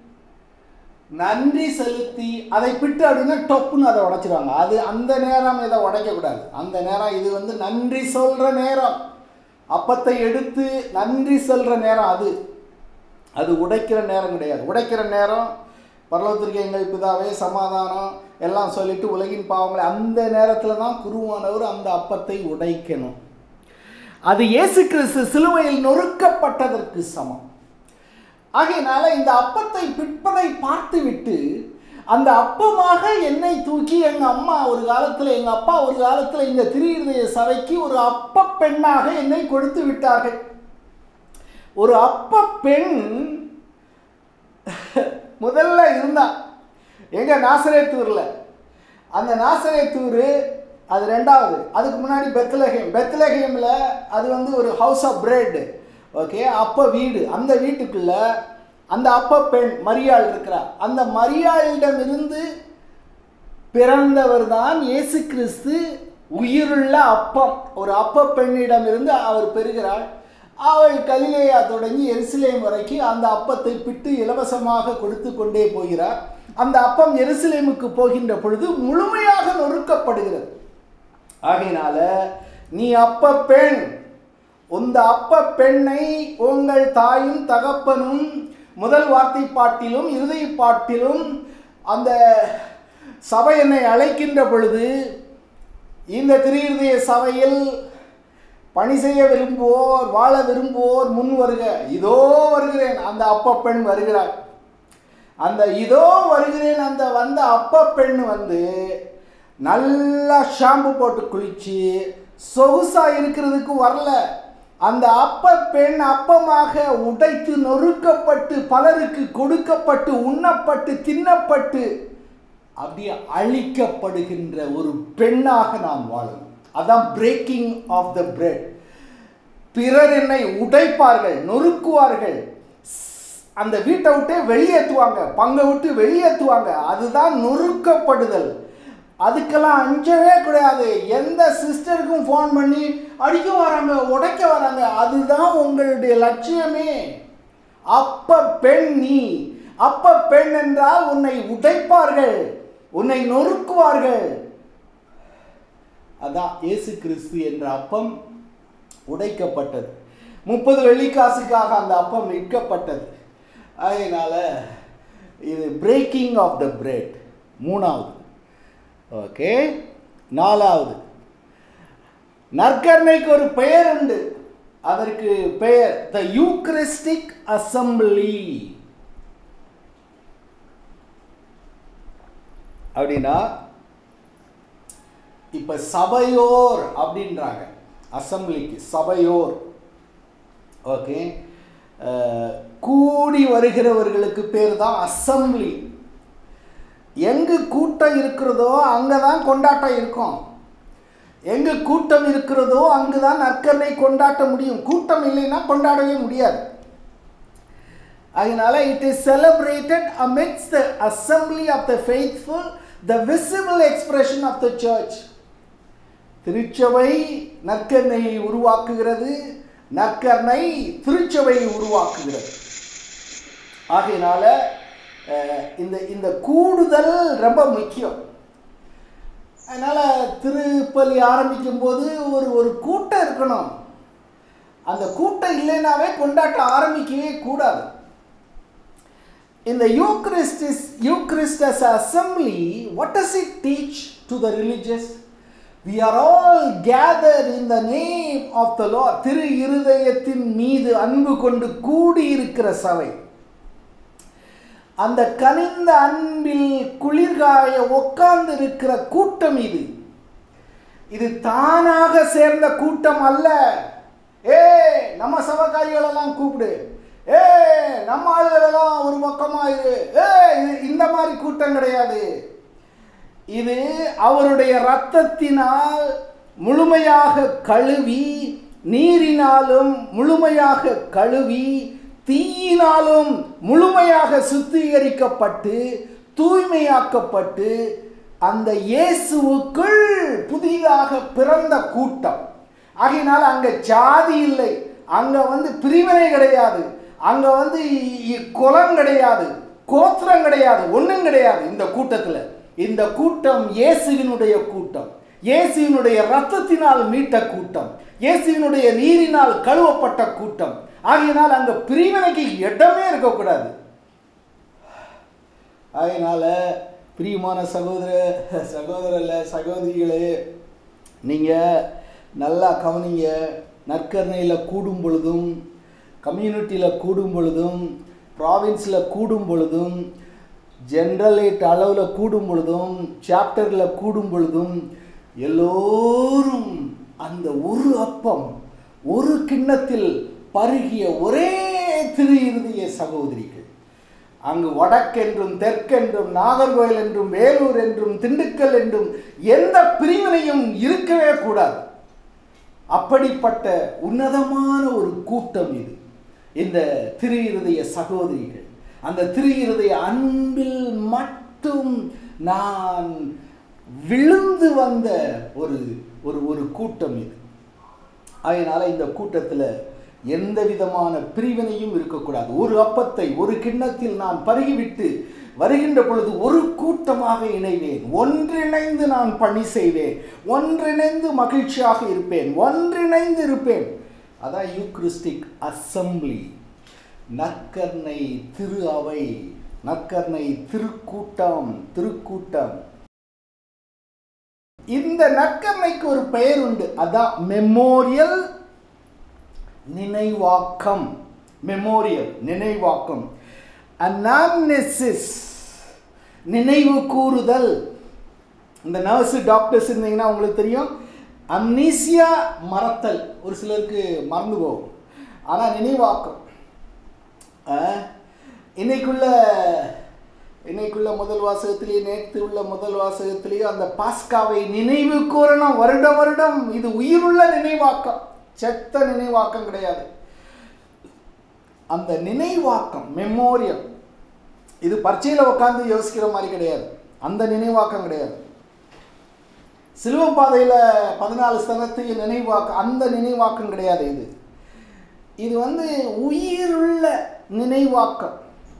நன்றி செலுத்தி அதை பிட்டு அப்படின்னா டொப்புன்னு அதை உடைச்சிருவாங்க அது அந்த நேரம் இதை உடைக்கக்கூடாது அந்த நேரம் இது வந்து நன்றி சொல்கிற நேரம் அப்பத்தை எடுத்து நன்றி சொல்கிற நேரம் அது அது உடைக்கிற நேரம் கிடையாது உடைக்கிற நேரம் பரலோகத்திற்கு எங்கள் பிதாவே சமாதானம் எல்லாம் சொல்லிட்டு உலகின் பாவங்களை அந்த நேரத்தில் தான் குருவானவர் அந்த அப்பத்தை உடைக்கணும் அது இயேசு கிறிஸ்து சிலுவையில் நொறுக்கப்பட்டதற்கு சமம் ஆகையினால இந்த அப்பத்தை பிற்பதை பார்த்துவிட்டு அந்த அப்பமாக என்னை தூக்கி எங்கள் அம்மா ஒரு காலத்தில் எங்கள் அப்பா ஒரு காலத்தில் இந்த திருஇருதய சபைக்கு ஒரு அப்ப பெண்ணாக என்னை கொடுத்து விட்டார்கள் ஒரு அப்ப பெண் முதல்ல இருந்தான் எங்க நாசரேத்தூரில் அந்த நாசரேத்தூர் அது ரெண்டாவது அதுக்கு முன்னாடி பெத்லஹேம் பெத்லஹேமில் அது வந்து ஒரு ஹவுஸ் ஆஃப் பிரெட் ஓகே அப்ப வீடு அந்த வீட்டுக்குள்ள அந்த அப்ப பெண் மரியாள் இருக்கிறார் அந்த மரியாளிடமிருந்து பிறந்தவர் தான் இயேசு கிறிஸ்து உயிருள்ள அப்பம் ஒரு அப்ப பெண்ணிடமிருந்து அவர் பெறுகிறாள் அவள் கலிலேயா தொடங்கி எருசலேம் வரைக்கும் அந்த அப்பத்தை பிட்டு இலவசமாக கொடுத்து கொண்டே போகிறார் அந்த அப்பம் எருசலேமுக்கு போகின்ற பொழுது முழுமையாக நொறுக்கப்படுகிறது ஆகையினால நீ அப்ப பெண் உந்த அப்ப பெண்ணை உங்கள் தாயும் தகப்பனும் முதல் வார்த்தை பாட்டிலும் இறுதி பாட்டிலும் அந்த சபை என்னை அழைக்கின்ற பொழுது இந்த திருஇருதய சபையில் பணி செய்ய விரும்புவோர் வாழ விரும்புவோர் முன் வருக இதோ வருகிறேன் அந்த அப்ப பெண் வருகிறார் அந்த இதோ வருகிறேன் அந்த வந்த அப்ப பெண் வந்து நல்லா ஷாம்பு போட்டு குளிச்சு சொகுசா இருக்கிறதுக்கு வரல அந்த அப்ப பெண் அப்பமாக உடைத்து நொறுக்கப்பட்டு பலருக்கு கொடுக்கப்பட்டு உண்ணப்பட்டு தின்னப்பட்டு அப்படியே அழிக்கப்படுகின்ற ஒரு பெண்ணாக நாம் வாழணும் அதான் பிரேக்கிங் ஆஃப் த பிரெட் பிறர் என்னை உடைப்பார்கள் நொறுக்குவார்கள் அந்த வீட்டை விட்டே வெளியேற்றுவாங்க பங்கை விட்டு வெளியேற்றுவாங்க அதுதான் நொறுக்கப்படுதல் அதுக்கெல்லாம் அஞ்சவே கிடையாது எந்த சிஸ்டருக்கும் ஃபோன் பண்ணி அடிக்க வராங்க உடைக்க வராங்க அதுதான் உங்களுடைய லட்சியமே அப்ப பெண் நீ அப்ப பெண் என்றால் உன்னை உடைப்பார்கள் உன்னை நொறுக்குவார்கள் அதான் இயேசு கிறிஸ்து என்ற அப்பம் உடைக்கப்பட்டது முப்பது வெள்ளிக்காசுக்காக அந்த அப்பம் விற்கப்பட்டது அதனால இது பிரேக்கிங் ஆஃப் த பிரெட் மூணாவது ஓகே நாலாவது நற்கருணைக்கு ஒரு பெயர் உண்டு அதற்கு பெயர் த யூக்ரிஸ்டிக் அசம்பிளி அப்படின்னா இப்ப சபையோர் அப்படின்றாங்க அசம்பிளிக்கு சபையோர் ஓகே கூடி வருகிறவர்களுக்கு பேர் தான் அசம்பிளி எங்கு கூட்டம் இருக்கிறதோ அங்கே தான் கொண்டாட்டம் இருக்கும் எங்கு கூட்டம் இருக்கிறதோ அங்கு தான் நற்கருணை கொண்டாட்ட முடியும் கூட்டம் இல்லைன்னா கொண்டாடவே முடியாது அதனால it is celebrated amidst the assembly of the faithful the visible expression of the church திருச்சபை நற்கருணையை உருவாக்குகிறது நற்கருணை திருச்சபையை உருவாக்குகிறது ஆகையினால அஹ், இந்த இந்த கூடுதல் ரொம்ப முக்கியம் அதனால் திருப்பலி ஆரம்பிக்கும் போது ஒரு ஒரு கூட்டம் இருக்கணும் அந்த கூட்டம் இல்லைனாவே கொண்டாட்டம் ஆரம்பிக்கவே கூடாது இந்த Eucharist is Eucharist is assembly what does it teach to the religious we are all gathered in the name of the lord திரு இருதயத்தின் மீது அன்பு கொண்டு கூடி இருக்கிற சபை அந்த கனிந்த அன்பில் குளிர்காய உட்கார்ந்து இருக்கிற கூட்டம் இது இது தானாக சேர்ந்த கூட்டம் அல்ல ஏ நம்ம சபக்காரிகளெல்லாம் கூப்பிடு ஏ நம்ம ஆளுகளெல்லாம் ஒரு பக்கமா இரு ஏ இது இந்த மாதிரி கூட்டம் கிடையாது இது அவருடைய இரத்தத்தினால் முழுமையாக கழுவி நீரினாலும் முழுமையாக கழுவி தீயினாலும் முழுமையாக சுத்திகரிக்கப்பட்டு தூய்மையாக்கப்பட்டு அந்த இயேசுவுக்குள் புதிதாக பிறந்த கூட்டம் ஆகையினால் அங்க ஜாதி இல்லை அங்க வந்து பிரிவினை கிடையாது அங்க வந்து இ- குலம் கிடையாது கோத்திரம் கிடையாது ஒண்ணும் கிடையாது இந்த கூட்டத்துல இந்த கூட்டம் இயேசுவினுடைய கூட்டம் இயேசுவினுடைய ரத்தத்தினால் மீட்ட கூட்டம் இயேசுவினுடைய நீரினால் கழுவப்பட்ட கூட்டம் ஆகையினால் அங்க பிரிவினைக்கு இடமே இருக்கக்கூடாது அதனால பிரியமான சகோதர சகோதரல்ல சகோதரிகளே நீங்கள் நல்லா கவனிங்க நற்கருணையில் கூடும் பொழுதும் கம்யூனிட்டியில் கூடும் பொழுதும் ப்ராவின்ஸில் கூடும் பொழுதும் ஜென்ரலேட் அளவில் கூடும் பொழுதும் சாப்டரில் கூடும் பொழுதும் எல்லோரும் அந்த ஒரு அப்பம் ஒரு கிண்ணத்தில் பருகிய ஒரே திரு இருதய சகோதரிகள் அங்கு வடக்கென்றும் தெற்கென்றும் நாகர்கோயில் என்றும் வேலூர் என்றும் திண்டுக்கல் என்றும் எந்த பிரிவினையும் இருக்கவே கூடாது அப்படிப்பட்ட உன்னதமான ஒரு கூட்டம் இது இந்த திரு இருதய சகோதரிகள் அந்த திரு இருதய அன்பில் மட்டும் நான் விழுந்து வந்த ஒரு ஒரு ஒரு கூட்டம் இது அதனால இந்த கூட்டத்தில் எந்த விதமான பிரிவினையும் இருக்கக்கூடாது ஒரு அப்பத்தை ஒரு கிண்ணத்தில் நான் பருகிவிட்டு வருகின்ற பொழுது ஒரு கூட்டமாக இணைவேன் ஒன்றிணைந்து நான் பணி செய்வேன் ஒன்றிணைந்து மகிழ்ச்சியாக இருப்பேன் ஒன்றிணைந்து இருப்பேன் அதான் யூக்ரிஸ்டிக் அசம்பிளி நற்கர்ணை திரு அவை நற்கர்ணை திருக்கூட்டம் திருக்கூட்டம் இந்த நற்கர்ணைக்கு ஒரு பெயர் உண்டு அதான் மெமோரியல் நினைவாக்கம் மெமோரியல் நினைவாக்கம் அனாம்னெசிஸ் நினைவு கூறுதல் இந்த நர்ஸு டாக்டர்ஸ் இருந்தீங்கன்னா உங்களுக்கு தெரியும் அம்னீசியா மறத்தல் ஒரு சிலருக்கு மறந்து போகும் ஆனால் நினைவாக்கம் அஹ், இன்னைக்குள்ள இன்னைக்குள்ள முதல் வாசகத்திலேயே நேற்று உள்ள முதல் வாசகத்திலேயே அந்த பாஸ்காவை நினைவு கூறணும் வருடம் வருடம் இது உயிருள்ள நினைவாக்கம் செத்த நினைவாக்கம் கிடையாது அந்த நினைவாக்கம் மெமோரியல் இது பரீட்சையில் உட்காந்து யோசிக்கிற மாதிரி கிடையாது அந்த நினைவாக்கம் கிடையாது சிலுவ பாதையில் பதினாலு ஸ்தலத்துக்கு நினைவாக்கம் அந்த நினைவாக்கம் கிடையாது இது இது வந்து உயிருள்ள நினைவாக்கம்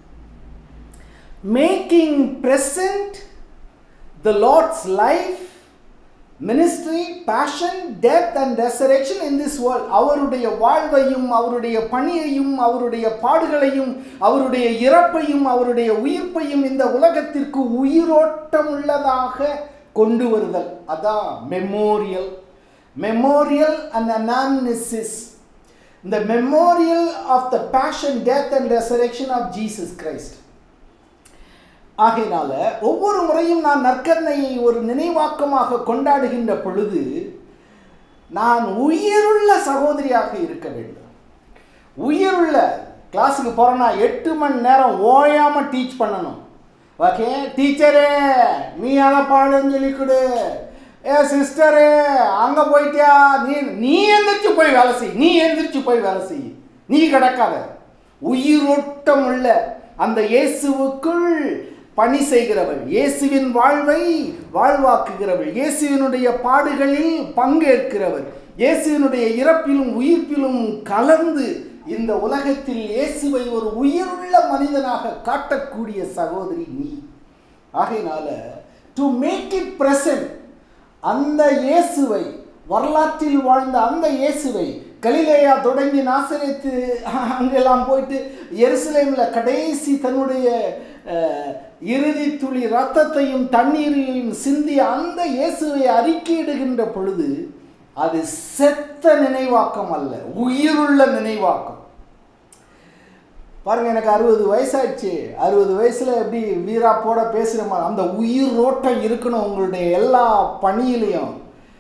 making present the Lord's life, ministry, passion, death and resurrection in this world. அவருடைய வாழ்வையும் அவருடைய பணியையும் அவருடைய பாடுகளையும் அவருடைய இறப்பையும் அவருடைய உயிர்ப்பையும் இந்த உலகத்திற்கு உயிரோட்டமுள்ளதாக கொண்டு வருதல் அதான் மெமோரியல் மெமோரியல் அண்ட் அனானிசிஸ் இந்த memorial of the passion death and resurrection of Jesus Christ ஆகையினால ஒவ்வொரு முறையும் நான் நற்கருணையை ஒரு நினைவாக்கமாக கொண்டாடுகின்ற பொழுது நான் உயிருள்ள சகோதரியாக இருக்க வேண்டும் உயிருள்ள கிளாஸுக்கு போகிறேன்னா எட்டு மணி நேரம் ஓயாமல் டீச் பண்ணணும் ஓகே டீச்சரே நீ அதை பாடுன்னு சொல்லி கொடு ஏ சிஸ்டரு அங்கே போயிட்டியா நீ நீ எந்திரிச்சு போய் வேலை செய் நீ எந்திரிச்சு போய் வேலை செய் நீ கிடக்காத உயிரோட்டம் உள்ள அந்த இயேசுவுக்குள் பணி செய்கிறவள் இயேசுவின் வாழ்வை வாழ்வாக்குகிறவள் இயேசுவினுடைய பாடுகளில் பங்கேற்கிறவர் இயேசுவினுடைய இறப்பிலும் உயிர்ப்பிலும் கலந்து இந்த உலகத்தில் இயேசுவை ஒரு உயிருள்ள மனிதனாக காட்டக்கூடிய சகோதரி நீ ஆகையினால டு மேக் இட் present அந்த இயேசுவை வரலாற்றில் வாழ்ந்த அந்த இயேசுவை கலிலேயா தொடங்கி நாசரேத்து அங்கெல்லாம் போயிட்டு எருசலேமில் கடைசி தன்னுடைய அஹ், இறுதி துளி ரத்தத்தையும் தண்ணீரையும் சிந்திய அந்த இயேசுவை அறிக்கையிடுகின்ற பொழுது அது செத்த நினைவாக்கம் அல்ல உயிருள்ள நினைவாக்கம் பாருங்க எனக்கு அறுபது வயசாயிடுச்சு அறுபது வயசுல எப்படி வீரா போட பேசுகிற மாதிரி அந்த உயிரோட்டம் இருக்கணும் உங்களுடைய எல்லா பணியிலையும்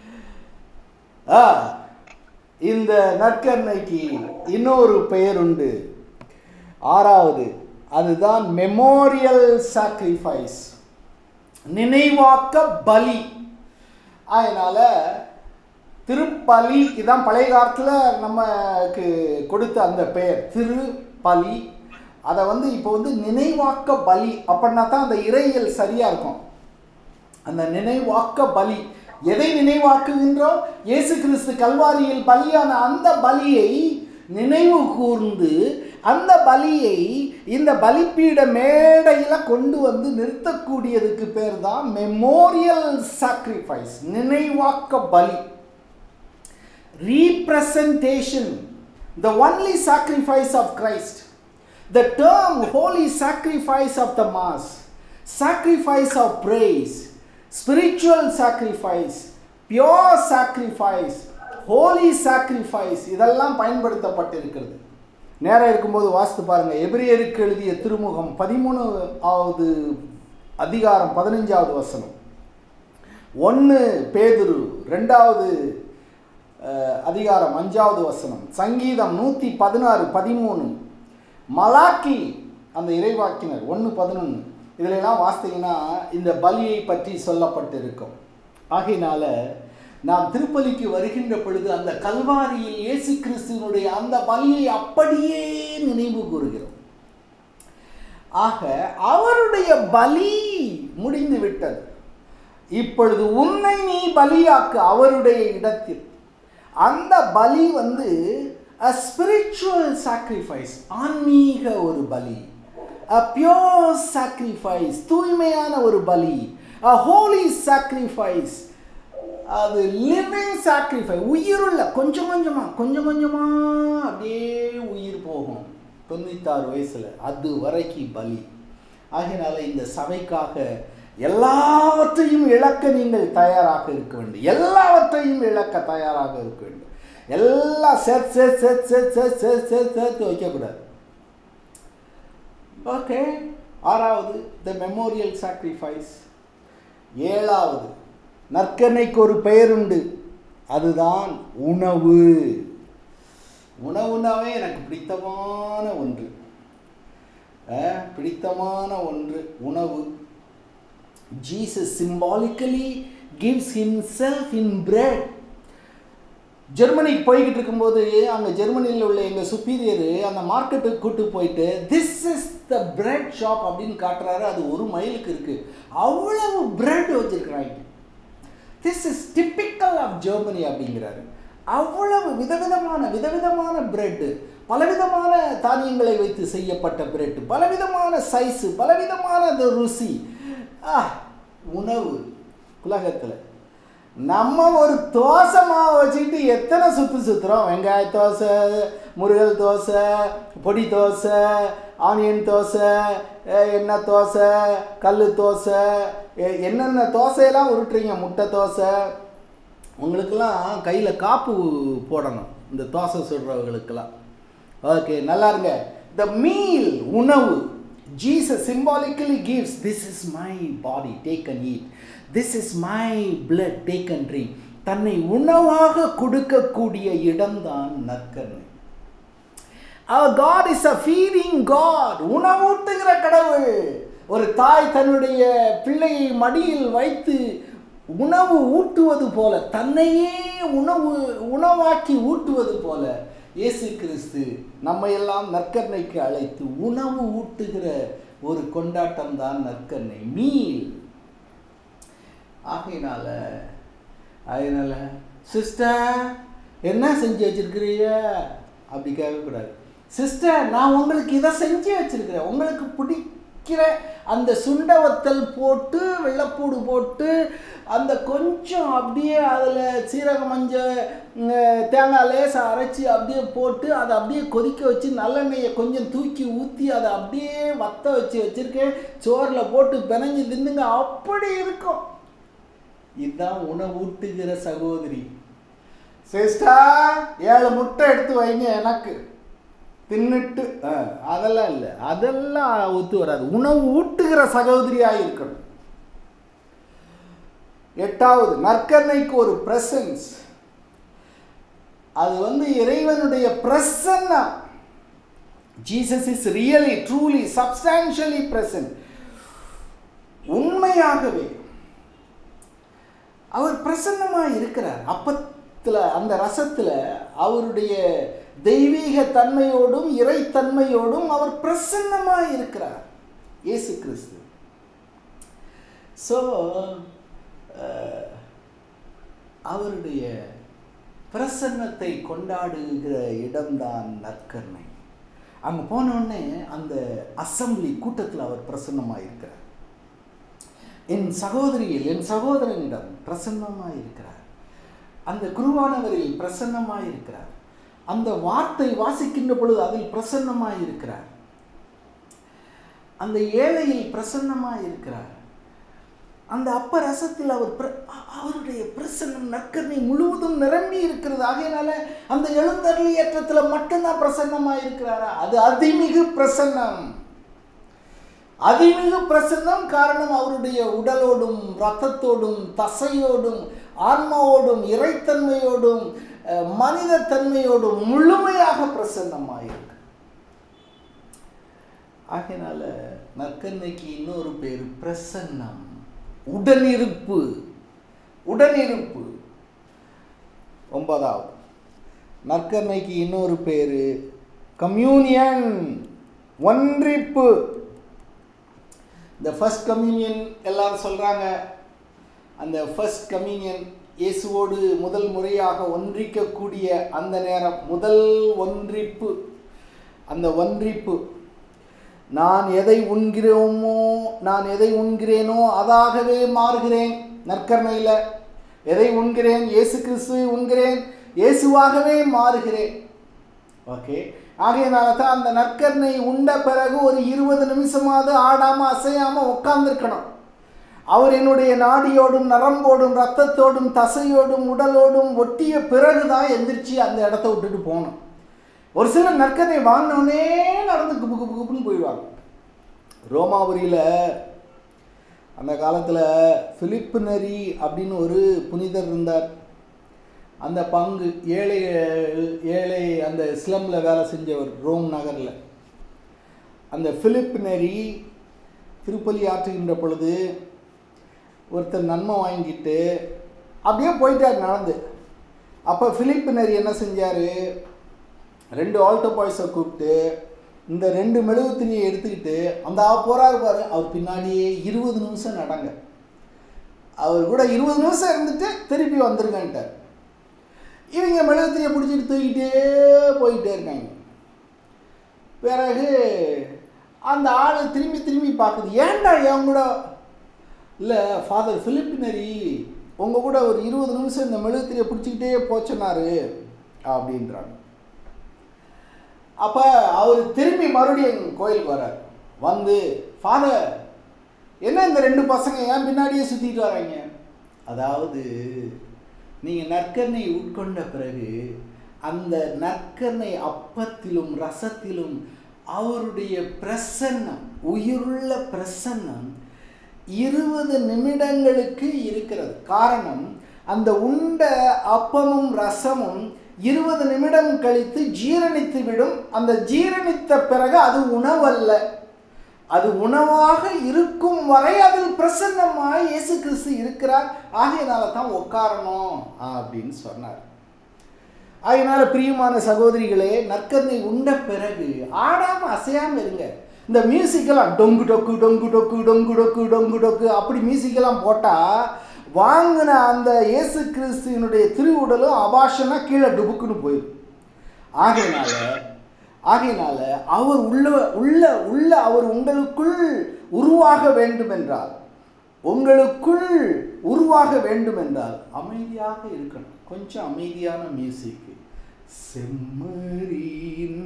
ஆ இந்த நற்கருணைக்கு இன்னொரு பெயர் உண்டு ஆறாவது அதுதான் மெமோரியல் சாக்ரிஃபைஸ் நினைவாக்க பலி அதனால திருப்பலி இதான் பழைய காலத்தில் நமக்கு கொடுத்த அந்த பெயர் திருப்பலி அதை வந்து இப்போ வந்து நினைவாக்க பலி அப்படின்னா தான் அந்த இறையியல் சரியாக இருக்கும் அந்த நினைவாக்க பலி எதை நினைவாக்குகின்றோம் இயேசு கிறிஸ்து கல்வாரியில் பலியான அந்த பலியை நினைவு கூர்ந்து அந்த பலியை இந்த பலிப்பீட மேடையில் கொண்டு வந்து நிறுத்தக்கூடியதுக்கு பேர் தான் மெமோரியல் சாக்ரிஃபைஸ் நினைவாக்க பலி representation, the only sacrifice of Christ. The term holy sacrifice of the Mass, sacrifice of praise, spiritual sacrifice, pure sacrifice, holy sacrifice இதெல்லாம் பயன்படுத்தப்பட்டிருக்கிறது நேரம் இருக்கும்போது வாசித்து பாருங்க எபிரியருக்கு எழுதிய திருமுகம் பதிமூணாவது அதிகாரம் பதினஞ்சாவது வசனம் ஒன்று பேதுரு ரெண்டாவது அஹ், அதிகாரம் அஞ்சாவது வசனம் சங்கீதம் நூற்றி பதினாறு பதிமூணு மலாக்கி அந்த இறைவாக்கினர் ஒன்று பதினொன்று இதிலெல்லாம் வாசித்தீங்கன்னா இந்த பலியை பற்றி சொல்லப்பட்டிருக்கும் ஆகையினால நாம் திருப்பலிக்கு வருகின்ற பொழுது அந்த கல்வாரியில் இயேசு கிறிஸ்துவனுடைய அந்த பலியை அப்படியே நினைவு கூறுகிறோம் ஆக அவருடைய பலி முடிந்து விட்டது இப்பொழுது உன்னை நீ பலியாக்கு அவருடைய இடத்தில் அந்த பலி வந்து a spiritual sacrifice ஆன்மீக ஒரு பலி a pure sacrifice தூய்மையான ஒரு பலி a holy sacrifice அது லிவிங் sacrifice உயிருள்ள கொஞ்சம் கொஞ்சமா கொஞ்சம் கொஞ்சமா அப்படியே உயிர் போகும் தொண்ணூத்தாறு வயசுல அது வரைக்கும் பலி ஆகையினால இந்த சபைக்காக எல்லாவற்றையும் இழக்க நீங்கள் தயாராக இருக்க வேண்டும் எல்லாவற்றையும் இழக்க தயாராக இருக்க வேண்டும் எல்லாம் சேர்த்து சேர்த்து சேர்த்து சேர்த்து சேர்த்து சேர்த்து சேர்த்து சேர்த்து வைக்கக்கூடாது ஓகே ஆறாவது த மெமோரியல் சாக்ரிஃபைஸ் ஏழாவது நற்கனைக்கு ஒரு பெயருண்டு அதுதான் உணவு உணவுனாவே எனக்கு பிடித்தமான ஒன்று அஹ், பிடித்தமான ஒன்று உணவு Jesus symbolically gives himself in bread ஜெர்மனிக்கு போய்கிட்டு இருக்கும்போது அங்கே ஜெர்மனியில் உள்ள எங்கள் சுப்பீரியர் அந்த மார்க்கெட்டுக்கு கூட்டு போயிட்டு this is the bread shop அப்படின்னு காட்டுறாரு அது ஒரு மைலுக்கு இருக்குது அவ்வளவு பிரெட் வச்சுருக்குறாங்க this is typical of Germany அப்படிங்கிறாரு அவ்வளவு விதவிதமான விதவிதமான பிரெட்டு பலவிதமான தானியங்களை வைத்து செய்யப்பட்ட பிரெட் பலவிதமான சைஸு பலவிதமான அந்த ருசி ஆ உணவு உலகத்தில் நம்ம ஒரு தோசை மாவை வச்சுக்கிட்டு எத்தனை சுற்று சுற்றுறோம் வெங்காய தோசை முருகல் தோசை பொடி தோசை ஆனியன் தோசை அஹ் எண்ணெய் தோசை கல் தோசை எ- என்னென்ன தோசையெல்லாம் உருட்டுறீங்க முட்டை தோசை உங்களுக்கெல்லாம் கையில் காப்பு போடணும் இந்த தோசை சுடுறவங்களுக்கெல்லாம் ஓகே நல்லா இருங்க த மீல் உணவு Jesus symbolically gives this is my body take and eat this is my blood take and drink தன்னை உணவாக கொடுக்கக்கூடிய இடம்தான் நற்கருணை அவர் God is a feeding God உணவூட்டுகிற கடவுள் ஒரு தாய் தன்னுடைய பிள்ளையை மடியில் வைத்து உணவு ஊட்டுவது போல தன்னையே உணவு உணவாக்கி ஊட்டுவது போல இயேசு கிறிஸ்து நம்மையெல்லாம் நற்கருணைக்கு அழைத்து உணவு ஊட்டுகிற ஒரு கொண்டாட்டம் தான் நற்கருணை மீல் ஆகையினால அதனால சிஸ்டர் என்ன செஞ்சு வச்சிருக்கிறீங்க அப்படி கேட்கக்கூடாது சிஸ்டர் நான் உங்களுக்கு இதை செஞ்சு வச்சிருக்கிறேன் உங்களுக்கு பிடிக்கிற அந்த சுண்டவத்தல் போட்டு வெள்ளைப்பூடு போட்டு அந்த கொஞ்சம் அப்படியே அதில் சீரக மஞ்சள் ம், தேங்காய் லேசாக அரைச்சி அப்படியே போட்டு அதை அப்படியே கொதிக்க வச்சு நல்லெண்ணெயை கொஞ்சம் தூக்கி ஊற்றி அதை அப்படியே வத்த வச்சு வச்சுருக்கேன் சோறில் போட்டு பிணைஞ்சு தின்னுங்க அப்படி இருக்கும் இதுதான் உணவூட்டுகிற சகோதரி சிஸ்டா ஏழு முட்டை எடுத்து வைங்க எனக்கு தின்னுட்டு ஆ, அதெல்லாம் இல்லை அதெல்லாம் ஒத்து வராது உணவு ஊட்டுகிற சகோதரியாக இருக்கணும் எட்டாவது நற்கருணைக்கு ஒரு பிரசன்ஸ் அது வந்து இறைவனுடைய பிரசன்னம் Jesus is really truly substantially present உண்மையாகவே அவர் பிரசன்னமாக இருக்கிறார் அப்பத்தில் அந்த ரசத்தில் அவருடைய தெய்வீக தன்மையோடும் இறைத்தன்மையோடும் அவர் பிரசன்னமாக இருக்கிறார் இயேசு கிறிஸ்து ஸோ அவருடைய பிரசன்னத்தை கொண்டாடுகிற இடம்தான் நற்கருணை அங்கே போனோடனே அந்த அசம்பிளி கூட்டத்தில் அவர் பிரசன்னமாக இருக்கிறார் என் சகோதரியில் என் சகோதரனிடம் பிரசன்னமாக இருக்கிறார் அந்த குருவானவரில் பிரசன்னமாக இருக்கிறார் அந்த வார்த்தை வாசிக்கின்ற பொழுது அதில் பிரசன்னமாக இருக்கிறார் அந்த ஏழையில் பிரசன்னமாக இருக்கிறார் அந்த அப்ப ரசத்தில் அவர் பிர- அ- அவருடைய பிரசன்னம் நற்கருணை முழுவதும் நிரம்பி இருக்கிறது ஆகையினால அந்த எழுந்தருளி ஏற்றத்தில் மட்டும்தான் பிரசன்னமாக இருக்கிறாரா அது அதிமிகு பிரசன்னம் அதிமிகு பிரசன்னம் காரணம் அவருடைய உடலோடும் இரத்தத்தோடும் தசையோடும் ஆன்மாவோடும் இறைத்தன்மையோடும் அஹ், மனித தன்மையோடும் முழுமையாக பிரசன்னமாயிருக்கு ஆகையினால நற்கன்னைக்கு இன்னொரு பேர் பிரசன்னம் உடனிருப்பு உடனிருப்பு ஒன்பதாவது நற்கன்னைக்கு இன்னொரு பேர் கம்யூனியன் ஒன்றிப்பு இந்த ஃபர்ஸ்ட் கம்யூனியன் எல்லாரும் சொல்கிறாங்க அந்த ஃபர்ஸ்ட் கம்யூனியன் இயேசுவோடு முதல் முறையாக ஒன்றிக்கக்கூடிய அந்த நேரம் முதல் ஒன்றிப்பு அந்த ஒன்றிப்பு நான் எதை உண்கிறோமோ நான் எதை உண்கிறேனோ அதாகவே மாறுகிறேன் நற்கர்மையில் எதை உண்கிறேன் இயேசு கிறிஸ்துவை உண்கிறேன் இயேசுவாகவே மாறுகிறேன் ஓகே ஆகையினால தான் அந்த நற்கருணை உண்ட பிறகு ஒரு இருபது நிமிஷமாவது ஆடாமல் அசையாமல் உட்காந்துருக்கணும் அவர் என்னுடைய நாடியோடும் நரம்போடும் ரத்தத்தோடும் தசையோடும் உடலோடும் ஒட்டிய பிறகு தான் எந்திரிச்சு அந்த இடத்த விட்டுட்டு போகணும் ஒரு சில நற்கனை வாங்கினோடனே நடந்து குபு குபு குப்புன்னு போயிடுவாங்க ரோமாபுரியில் அந்த காலத்தில் பிலிப்பு நரி அப்படின்னு ஒரு புனிதர் இருந்தார் அந்த பங்கு ஏழை ஏழை அந்த ஸ்லம்மில் வேலை செஞ்சவர் ரோம் நகரில் அந்த பிலிப் நெறி திருப்பலி ஆற்றுகின்ற பொழுது ஒருத்தர் நன்மை வாங்கிட்டு அப்படியே போயிட்டார் நடந்து அப்போ பிலிப் நெறி என்ன செஞ்சார் ரெண்டு ஆல்டோ பாய்ஸை கூப்பிட்டு இந்த ரெண்டு மெழுகுத்திரியை எடுத்துக்கிட்டு அந்த போகிறாரு பாரு அவர் பின்னாடியே இருபது நிமிஷம் நடங்க அவர் கூட இருபது நிமிஷம் இருந்துட்டு திருப்பி வந்துருங்கன்ட்டார் இவங்க மெழுகுத்திரியை பிடிச்சிட்டு தூக்கிட்டே போயிட்டே இருக்காங்க பிறகு அந்த ஆள் திரும்பி திரும்பி பார்க்குது ஏன்டா என் கூட இல்லை ஃபாதர் பிலிப்பினரி உங்கள் கூட ஒரு இருபது நிமிஷம் இந்த மெழுகுத்திரியை பிடிச்சிக்கிட்டே போச்சனாரு அப்படின்றாங்க அப்போ அவர் திரும்பி மறுபடியும் எங்கள் கோயிலுக்கு வரார் வந்து ஃபாதர் என்ன இந்த ரெண்டு பசங்க ஏன் பின்னாடியே சுற்றிட்டு வராங்க அதாவது நீங்கள் நற்கரணை உட்கொண்ட பிறகு அந்த நற்கரணை அப்பத்திலும் ரசத்திலும் அவருடைய பிரசன்னம் உயிருள்ள பிரசன்னம் இருபது நிமிடங்களுக்கு இருக்கிறது காரணம் அந்த உண்ட அப்பமும் ரசமும் இருபது நிமிடம் கழித்து ஜீரணித்து விடும் அந்த ஜீரணித்த பிறகு அது உணவல்ல அது உணவாக இருக்கும் வரை அதில் பிரசன்னமாய் இயேசு கிறிஸ்து இருக்கிறார் ஆகையினால தான் உட்காரணும் அப்படின்னு சொன்னார் அதனால பிரியமான சகோதரிகளே நற்கருணை உண்ட பிறகு ஆடாம அசையாம இருங்க இந்த மியூசிக்கெல்லாம் டொங்கு டொக்கு டொங்கு டொக்கு டொங்கு டொக்கு டொங்கு டொக்கு அப்படி மியூசிக்கெல்லாம் போட்டால் வாங்கின அந்த இயேசு கிறிஸ்துவனுடைய திருவுடலும் அபாஷனா கீழே டுபுக்குன்னு போயிடும் ஆகையினால ஆகையினால அவர் உள்ள உள்ள உள்ள அவர் உங்களுக்குள் உருவாக வேண்டும் என்றால் உங்களுக்குள் உருவாக வேண்டும் என்றால் அமைதியாக இருக்கணும் கொஞ்சம் அமைதியான மியூசிக் செம்மறியின்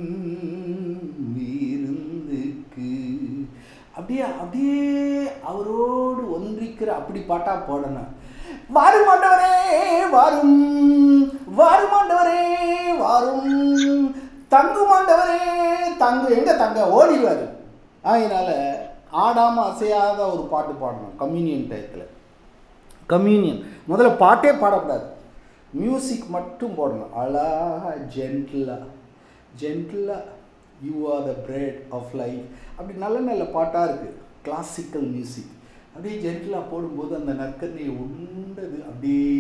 விருந்துக்கு அப்படியே அப்படியே அவரோடு ஒன்றிக்கிற அப்படி பாட்டா போடணும் வாரும் ஆண்டவரே வாரும் வாரும் ஆண்டவரே வாரும் தங்கும் ஆண்டவரே தங்கு எங்க தங்க ஓடிடுவாரு அதனால ஆடாம அசையாத ஒரு பாட்டு பாடணும் கம்யூனியன் டயத்தில் கம்யூனியன் முதல்ல பாட்டே பாடக்கூடாது மியூசிக் மட்டும் போடணும் அழகா ஜென்டிலா ஜென்டிலா you are the bread of life அப்படி நல்ல நல்ல பாட்டாக இருக்குது கிளாசிக்கல் மியூசிக் அப்படியே ஜென்டிலாக போடும்போது அந்த நற்கரணையை உண்டது அப்படியே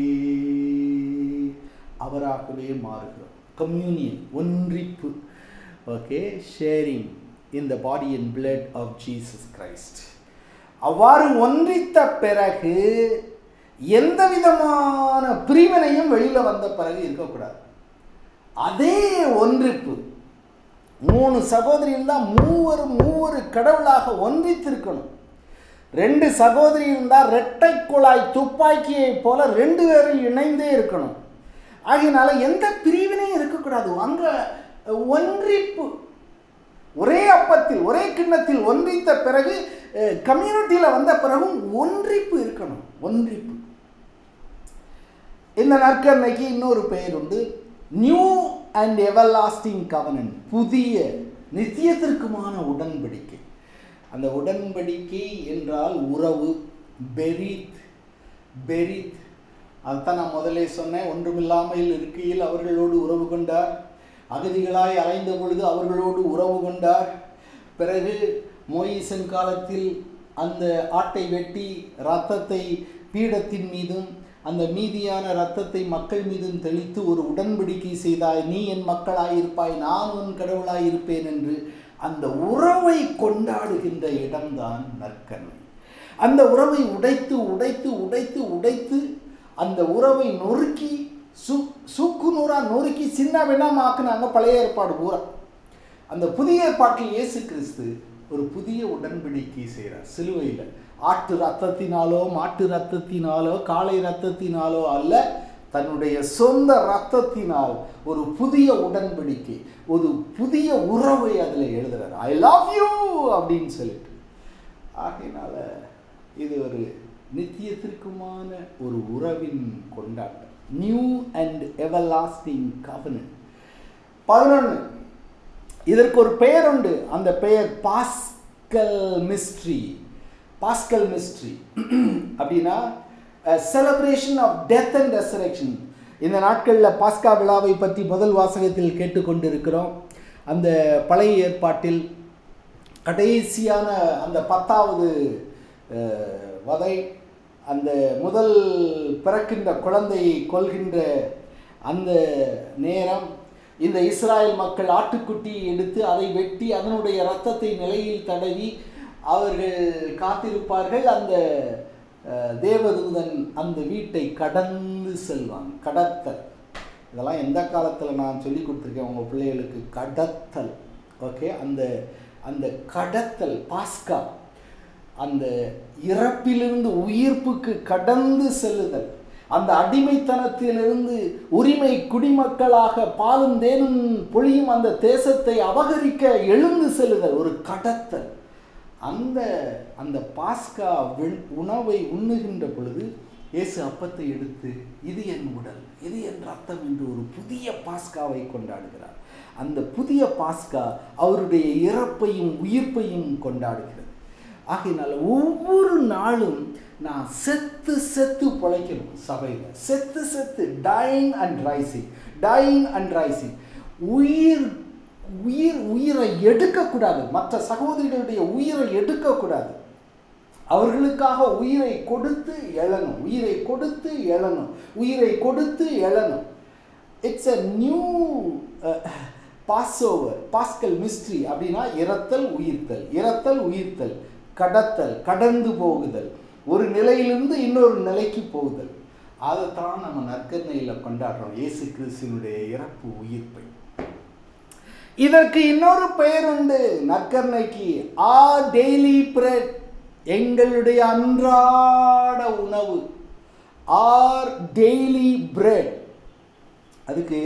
அவராகவே மாறுகிறோம் கம்யூனியன் ஒன்றிப்பு okay sharing in the body and blood of Jesus Christ அவ்வாறு ஒன்றித்த பிறகு எந்த விதமான பிரிவினையும் வெளியில் வந்த பிறகு இருக்கக்கூடாது அதே ஒன்றிப்பு மூணு சகோதரிகள் தான் மூவர் மூவர் கடவுளாக ஒன்றித்திருக்கணும் ரெண்டு சகோதரி இருந்தால் இரட்டை குழாய் துப்பாக்கியை போல ரெண்டு பேரும் இணைந்தே இருக்கணும் ஆகையினால எந்த பிரிவினையும் இருக்கக்கூடாது அங்கே ஒன்றிப்பு ஒரே அப்பத்தில் ஒரே கிண்ணத்தில் ஒன்றித்த பிறகு கம்யூனிட்டியில் வந்த பிறகும் ஒன்றிப்பு இருக்கணும் ஒன்றிப்பு இந்த நற்கரணைக்கு இன்னொரு பெயர் உண்டு நியூ அண்ட் எவர்லாஸ்டிங் கவனன் புதிய நித்தியத்திற்குமான உடன்படிக்கை அந்த உடன்படிக்கை என்றால் உறவு பெரித் பெரித் அதுதான் நான் முதலே சொன்னேன் ஒன்றுமில்லாமல் இருக்கையில் அவர்களோடு உறவு கொண்டார் அகதிகளாய் அலைந்த பொழுது அவர்களோடு உறவு கொண்டார் பிறகு மோயிசன் காலத்தில் அந்த ஆட்டை வெட்டி இரத்தத்தை பீடத்தின் மீதும் அந்த மீதியான இரத்தத்தை மக்கள் மீதும் தெளித்து ஒரு உடன்படிக்கை செய்தாய் நீ என் மக்களாயிருப்பாய் நான் உன் கடவுளாயிருப்பேன் என்று அந்த உறவை கொண்டாடுகின்ற இடம்தான் நற்கண்ணை அந்த உறவை உடைத்து உடைத்து உடைத்து உடைத்து அந்த உறவை நொறுக்கி சு சுக்கு நூறா நொறுக்கி சின்ன வினமாக்குனாங்க பழைய ஏற்பாடு பூரா அந்த புதிய ஏற்பாட்டில் இயேசு கிறிஸ்து ஒரு புதிய உடன்படிக்கை செய்கிறார் சிலுவையில் ஆட்டு ரத்தத்தினாலோ மாட்டு ரத்தத்தினாலோ காளை ரத்தத்தினாலோ அல்ல தன்னுடைய சொந்த ரத்தத்தினால் ஒரு புதிய உடன்படிக்கை ஒரு புதிய உறவை அதில் எழுதுறாரு ஐ லவ் யூ அப்படின்னு சொல்லிட்டு ஆகையினால இது ஒரு நித்தியத்திற்குமான ஒரு உறவின் கொண்டாட்டம் நியூ அண்ட் எவர்லாஸ்டிங் கவனன் பதினொன்று இதற்கு ஒரு பெயர் உண்டு அந்த பெயர் பாஸ்கல் மிஸ்ட்ரி பாஸ்கல் மிஸ்ட்ரி அப்படின்னா celebration of death and resurrection இந்த நாட்களில் பாஸ்கா விழாவை பற்றி முதல் வாசகத்தில் கேட்டுக்கொண்டிருக்கிறோம் அந்த பழைய ஏற்பாட்டில் கடைசியான அந்த பத்தாவது அஹ், வதை அந்த முதல் பிறக்கின்ற குழந்தையை கொல்கின்ற அந்த நேரம் இந்த இஸ்ராயல் மக்கள் ஆட்டுக்குட்டியை எடுத்து அதை வெட்டி அதனுடைய இரத்தத்தை நிலையில் தடவி அவர்கள் காத்திருப்பார்கள் அந்த அஹ், தேவதூதன் அந்த வீட்டை கடந்து செல்வான் கடத்தல் இதெல்லாம் எந்த காலத்தில் நான் சொல்லி கொடுத்துருக்கேன் உங்கள் பிள்ளைகளுக்கு கடத்தல் ஓகே அந்த அந்த கடத்தல் பாஸ்கா அந்த இறப்பிலிருந்து உயிர்ப்புக்கு கடந்து செல்லுதல் அந்த அடிமைத்தனத்திலிருந்து உரிமை குடிமக்களாக பாலும் தேனும் பொழியும் அந்த தேசத்தை அபகரிக்க எழுந்து செல்லுதல் ஒரு கடத்தல் அந்த அந்த பாஸ்கா வெண் உணவை உண்ணுகின்ற பொழுது இயேசு அப்பத்தை எடுத்து இது என் உடல் இது என் ரத்தம் என்று ஒரு புதிய பாஸ்காவை கொண்டாடுகிறார் அந்த புதிய பாஸ்கா அவருடைய இறப்பையும் உயிர்ப்பையும் கொண்டாடுகிறது ஆகையினால ஒவ்வொரு நாளும் நான் செத்து செத்து பிழைக்கணும் சபையில் செத்து செத்து dying and rising dying and rising உயிர் உயிர் உயிரை எடுக்கக்கூடாது மற்ற சகோதரிகளுடைய உயிரை எடுக்கக்கூடாது அவர்களுக்காக உயிரை கொடுத்து எழணும் உயிரை கொடுத்து எழணும் உயிரை கொடுத்து எழணும் it's a new Passover paschal mystery அப்படின்னா இறத்தல் உயிர்த்தல் இறத்தல் உயிர்த்தல் கடத்தல் கடந்து போகுதல் ஒரு நிலையிலிருந்து இன்னொரு நிலைக்கு போகுதல் அதைத்தான் நம்ம நற்கர்ணையில் கொண்டாடுறோம் இயேசு கிறிஸ்துவனுடைய இறப்பு உயிர்ப்பை இதற்கு இன்னொரு பெயர் உண்டு நற்கர்ணைக்கு ஆ டெய்லி பிரெட் எங்களுடைய அன்றாட உணவு ஆர் டெய்லி பிரெட் அதுக்கு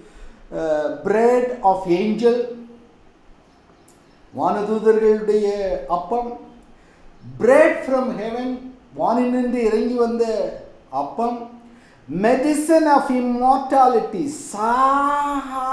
பிரெட் ஆஃப் ஏஞ்சல் வானதூதர்களுடைய அப்பம் பிரெட் ஃப்ரம் ஹெவன் வானினின்று இறங்கி வந்த அப்பம் மெடிசன் ஆஃப் இம்மார்டாலிட்டி சாஹா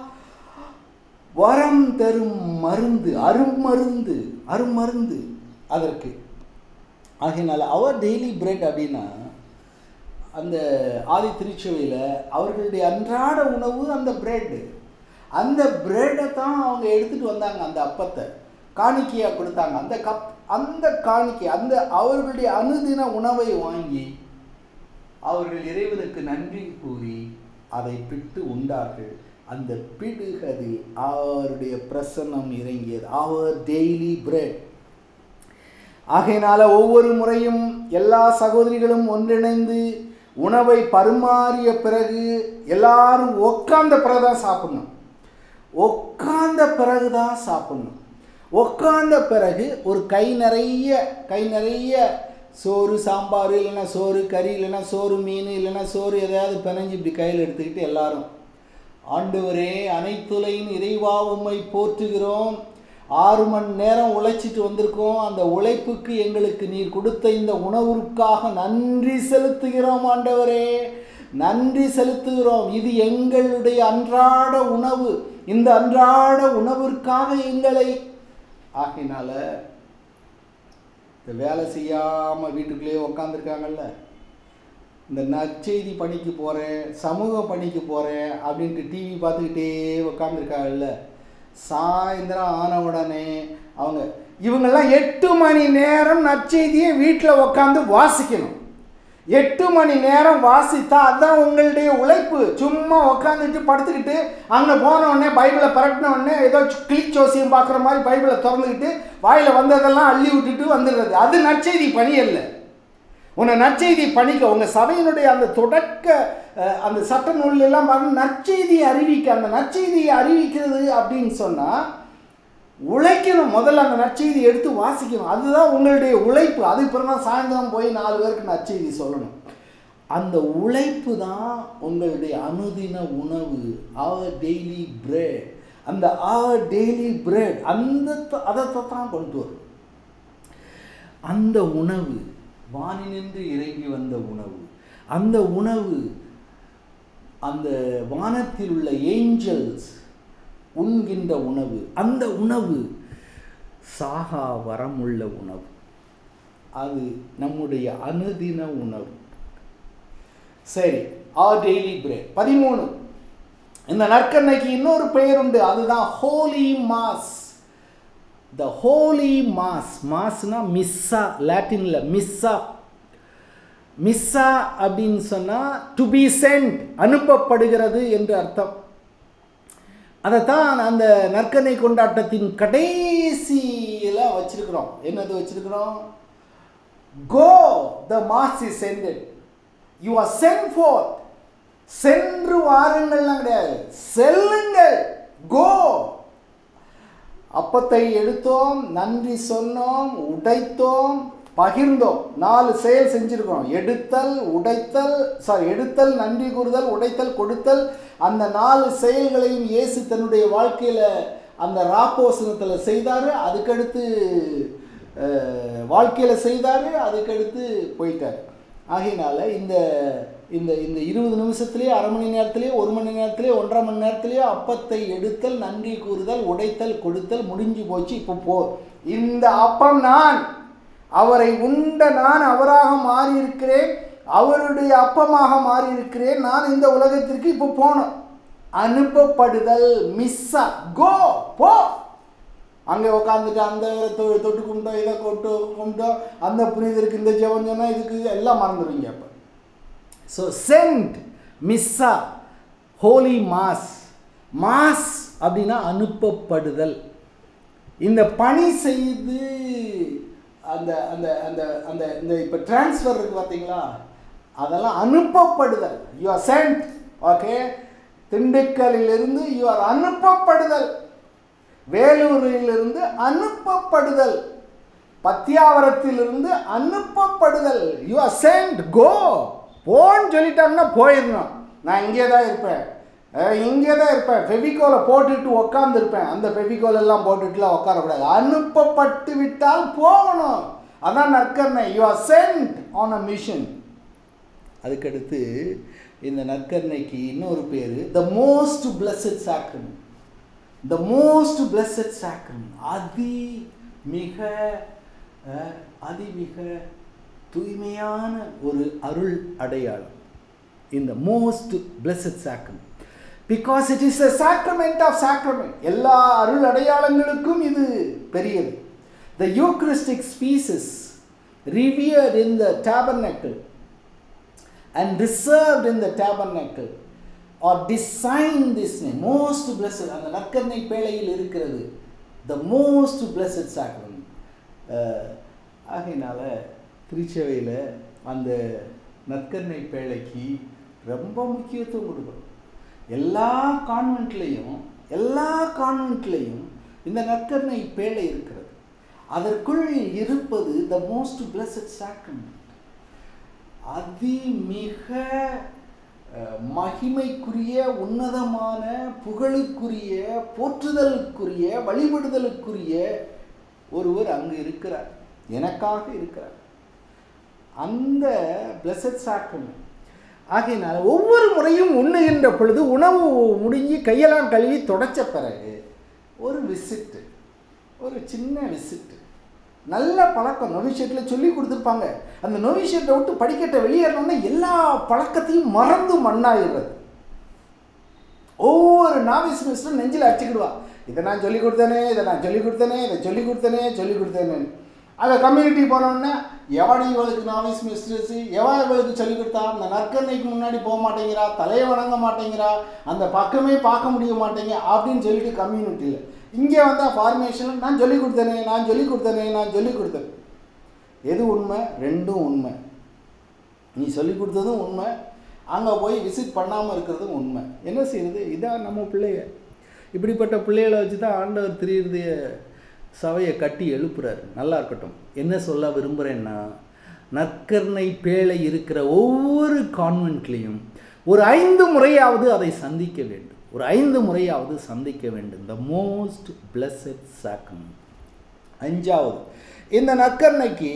வரம் தரும் மருந்து அருமருந்து அருமருந்து அதற்கு ஆகையினால அவர் டெய்லி பிரெட் அப்படின்னா அந்த ஆதி திருச்சபையில் அவர்களுடைய அன்றாட உணவு அந்த பிரெட் அந்த பிரெட்டை தான் அவங்க எடுத்துகிட்டு வந்தாங்க அந்த அப்பத்தை காணிக்கையாக கொடுத்தாங்க அந்த கப் அந்த காணிக்கை அந்த அவர்களுடைய அனுதின உணவை வாங்கி அவர்கள் இறைவனுக்கு நன்றி கூறி அதை பிட்டு உண்டார்கள் அந்த பிடுகதில் அவருடைய பிரசன்னம் இறங்கியது அவர் டெய்லி பிரெட் ஆகையினால ஒவ்வொரு முறையும் எல்லா சகோதரிகளும் ஒன்றிணைந்து உணவை பரிமாறிய பிறகு எல்லாரும் உட்கார்ந்த பிறகு தான் சாப்பிடணும் உட்கார்ந்த பிறகு தான் சாப்பிடணும் உட்கார்ந்த பிறகு ஒரு கை நிறைய கை நிறைய சோறு சாம்பார் இல்லைன்னா சோறு கறி இல்லைன்னா சோறு மீன் இல்லைன்னா சோறு எதையாவது பிணைஞ்சு இப்படி கையில் எடுத்துக்கிட்டு எல்லாரும் ஆண்டவரே அனைத்துலையும் இறைவா உம்மை போற்றுகிறோம் ஆறு மணி நேரம் உழைச்சிட்டு வந்திருக்கோம் அந்த உழைப்புக்கு எங்களுக்கு நீர் கொடுத்த இந்த உணவிற்காக நன்றி செலுத்துகிறோம் ஆண்டவரே நன்றி செலுத்துகிறோம் இது எங்களுடைய அன்றாட உணவு இந்த அன்றாட உணவிற்காக எங்களை ஆகினால இந்த வேலை செய்யாமல் வீட்டுக்குள்ளேயே உக்காந்துருக்காங்கல்ல இந்த நற்செய்தி பணிக்கு போகிறேன் சமூக பணிக்கு போகிறேன் அப்படின்ட்டு டிவி பார்த்துக்கிட்டே உக்காந்துருக்காங்கல்ல சாயந்தரம் ஆன உடனே அவங்க இவங்கெல்லாம் எட்டு மணி நேரம் நற்செய்தியை வீட்டில் உட்காந்து வாசிக்கணும் எட்டு மணி நேரம் வாசித்தா அதுதான் உங்களுடைய உழைப்பு சும்மா உட்காந்துட்டு படுத்துக்கிட்டு அங்கே போன உடனே பைபிளை பரட்டின உடனே ஏதோ கிளிக் ஜோசியம் பார்க்குற மாதிரி பைபிளை திறந்துக்கிட்டு வாயில் வந்ததெல்லாம் அள்ளி விட்டுட்டு வந்துடுறது அது நற்செய்தி பணி அல்ல உன்னை நற்செய்தி பணிக்க உங்கள் சபையினுடைய அந்த தொடக்க அஹ், அந்த சட்ட நூல்ல எல்லாம் பாருங்க நற்செய்தியை அறிவிக்க அந்த நற்செய்தியை அறிவிக்கிறது அப்படின்னு சொன்னால் உழைக்கணும் முதல்ல அந்த நற்செய்தி எடுத்து வாசிக்கணும் அதுதான் உங்களுடைய உழைப்பு அதுக்கு பிறகு தான் சாயந்தரம் போய் நாலு பேருக்கு நற்செய்தி சொல்லணும் அந்த உழைப்பு தான் உங்களுடைய அனுதின உணவு அவர் டெய்லி பிரெட் அந்த அவர் டெய்லி பிரெட் அந்த அதை தான் கொண்டு வரும் அந்த உணவு வானினின்று இறங்கி வந்த உணவு அந்த உணவு அந்த வானத்தில் உள்ள ஏஞ்சல்ஸ் உண்கின்ற உணவு அந்த உணவு சாகா வரமுள்ள உணவு அது நம்முடைய அனுதின உணவு சரி ஆர் டெய்லி பிரேட் பதிமூணு இந்த நற்கண்ணைக்கு இன்னொரு பெயர் உண்டு அதுதான் holy mass the holy mass மாஸ்னா மிஸ்ஸா லாட்டின்ல மிஸ்ஸா மிஸ்ஸா அப்படின்னு சொன்னால் டு பி சென்ட் அனுப்பப்படுகிறது என்று அர்த்தம் அதைத்தான் அந்த நற்கனை கொண்டாட்டத்தின் கடைசியில் வச்சிருக்கிறோம் என்னது வச்சிருக்கிறோம் go the mass is ended you are sent forth சென்று வாருங்கள்லாம் கிடையாது செல்லுங்கள் கோ அப்பத்தை எடுத்தோம் நன்றி சொன்னோம் உடைத்தோம் பகிர்ந்தோம் நாலு செயல் செஞ்சிருக்கோம் எடுத்தல் உடைத்தல் சாரி எடுத்தல் நன்றி கூறுதல் உடைத்தல் கொடுத்தல் அந்த நாலு செயல்களையும் இயேசு தன்னுடைய வாழ்க்கையில் அந்த ராப்போசனத்தில் செய்தார் அதுக்கடுத்து வாழ்க்கையில் செய்தார் அதுக்கடுத்து போயிட்டார் ஆகையினால இந்த இந்த இந்த இருபது நிமிஷத்துலேயே அரை மணி நேரத்துலேயே ஒரு மணி நேரத்துலேயே ஒன்றரை மணி நேரத்துலேயே அப்பத்தை எடுத்தல் நன்றி கூறுதல் உடைத்தல் கொடுத்தல் முடிஞ்சு போச்சு இப்போ போ இந்த அப்பம் நான் அவரை உண்ட நான் அவராக மாறியிருக்கிறேன் அவருடைய அப்பமாக மாறியிருக்கிறேன் நான் இந்த உலகத்திற்கு இப்போ போனோம் அனுப்பப்படுதல் மிஸ்ஸா கோ போ அங்கே உட்காந்துட்டு அந்த தொ தொட்டு கும்பிட்டோம் இதை கொட்டு கும்பிட்டோம் அந்த புனிதருக்கு இந்த ஜெபம் சொன்னால் இதுக்கு எல்லாம் மறந்துடுவீங்க அப்போ ஸோ சென்ட் மிஸ்ஸா ஹோலி மாஸ் மாஸ் அப்படின்னா அனுப்பப்படுதல் இந்த பணி செய்து அந்த அந்த அந்த அந்த இந்த இப்போ டிரான்ஸ்ஃபர் இருக்குது பார்த்தீங்களா அதெல்லாம் அனுப்பப்படுதல் யூ ஆர் சென்ட் ஓகே திண்டுக்கல்லிலிருந்து யூ ஆர் அனுப்பப்படுதல் வேலூரிலிருந்து அனுப்பப்படுதல் பத்தியாவரத்திலிருந்து அனுப்பப்படுதல் யூ ஆர் சென்ட் கோ போன்னு சொல்லிட்டாங்கன்னா போயிடணும் நான் இங்கே தான் இருப்பேன் இங்கே தான் இருப்பேன் ஃபெவிகோலை போட்டுட்டு உக்காந்துருப்பேன் அந்த ஃபெவிகோல் எல்லாம் போட்டுட்டுலாம் உட்காரக்கூடாது அனுப்பப்பட்டு விட்டால் போகணும் அதான் நற்கர்ணை you are sent on a mission அதுக்கடுத்து இந்த நற்கர்ணைக்கு இன்னொரு பேர் the most blessed sacrament the most blessed sacrament அதி மிக அஹ், அதிமிக தூய்மையான ஒரு அருள் அடையாளம் இந்த most blessed sacrament because it is a sacrament of sacrament எல்லா அருள் அடையாளங்களுக்கும் இது பெரியது the eucharistic species revered in the tabernacle and reserved in the tabernacle or designed this name most blessed அந்த நற்கருணை பேழையில் இருக்கிறது the most blessed sacrament அஹ், ஆகையினால திருச்சபையில் அந்த நற்கருணை பேழைக்கு ரொம்ப முக்கியத்துவம் கொடுக்கணும் எல்லா கான்வென்ட்லேயும் எல்லா கான்வென்ட்லேயும் இந்த நற்கருணை பேழை இருக்கிறது அதற்குள் இருப்பது த மோஸ்ட் blessed sacrament அதிமிக அஹ், மகிமைக்குரிய உன்னதமான புகழுக்குரிய போற்றுதலுக்குரிய வழிபடுதலுக்குரிய ஒருவர் அங்கு இருக்கிறார் எனக்காக இருக்கிறார் அந்த blessed sacrament ஆகையினால ஒவ்வொரு முறையும் உண்ணுகின்ற பொழுது உணவு முடிஞ்சு கையெல்லாம் கழுவி தொடச்ச பிறகு ஒரு விசிட்டு ஒரு சின்ன விசிட்டு நல்ல பழக்கம் நொவிஷேட்டில் சொல்லி கொடுத்துருப்பாங்க அந்த நொவிஷேட்டை விட்டு படிக்கட்டை வெளியேறணும்னா எல்லா பழக்கத்தையும் மறந்து மண்ணாயிடுறது ஒவ்வொரு நாவிஸ் மிஸ்டரும் நெஞ்சில் அடிச்சுக்கிடுவா இதை நான் சொல்லி கொடுத்தேனே இதை நான் சொல்லி கொடுத்தேனே இதை சொல்லி கொடுத்தேனே சொல்லி கொடுத்தேனே அந்த கம்யூனிட்டி போனோடனே எவடி இவளுக்கு நாவிஸ் மிஸ்டர்ஸ் எவா இவளுக்கு சொல்லி கொடுத்தா அந்த நற்கண்ணைக்கு முன்னாடி போக மாட்டேங்கிறா தலையை வணங்க மாட்டேங்கிறா அந்த பக்கமே பார்க்க முடிய மாட்டேங்க அப்படின்னு சொல்லிட்டு கம்யூனிட்டியில் இங்கே வந்தால் ஃபார்மேஷனில் நான் சொல்லி கொடுத்தேனே நான் சொல்லி கொடுத்தேனே நான் சொல்லி கொடுத்தேன் எது உண்மை ரெண்டும் உண்மை நீ சொல்லி கொடுத்ததும் உண்மை அங்கே போய் விசிட் பண்ணாமல் இருக்கிறதும் உண்மை என்ன செய்யுது இதான் நம்ம பிள்ளைய இப்படிப்பட்ட பிள்ளைகளை வச்சு தான் ஆண்டவர் திரியுடைய சபையை கட்டி எழுப்புறாரு நல்லா இருக்கட்டும் என்ன சொல்ல விரும்புகிறேன்னா நற்கருணை பேழை இருக்கிற ஒவ்வொரு கான்வென்ட்லேயும் ஒரு ஐந்து முறையாவது அதை சந்திக்க வேண்டும் ஒரு ஐந்து முறையாவது சந்திக்க வேண்டும் த மோஸ்ட் பிளஸட் சாக்ரமெண்ட் அஞ்சாவது இந்த நற்கருணைக்கு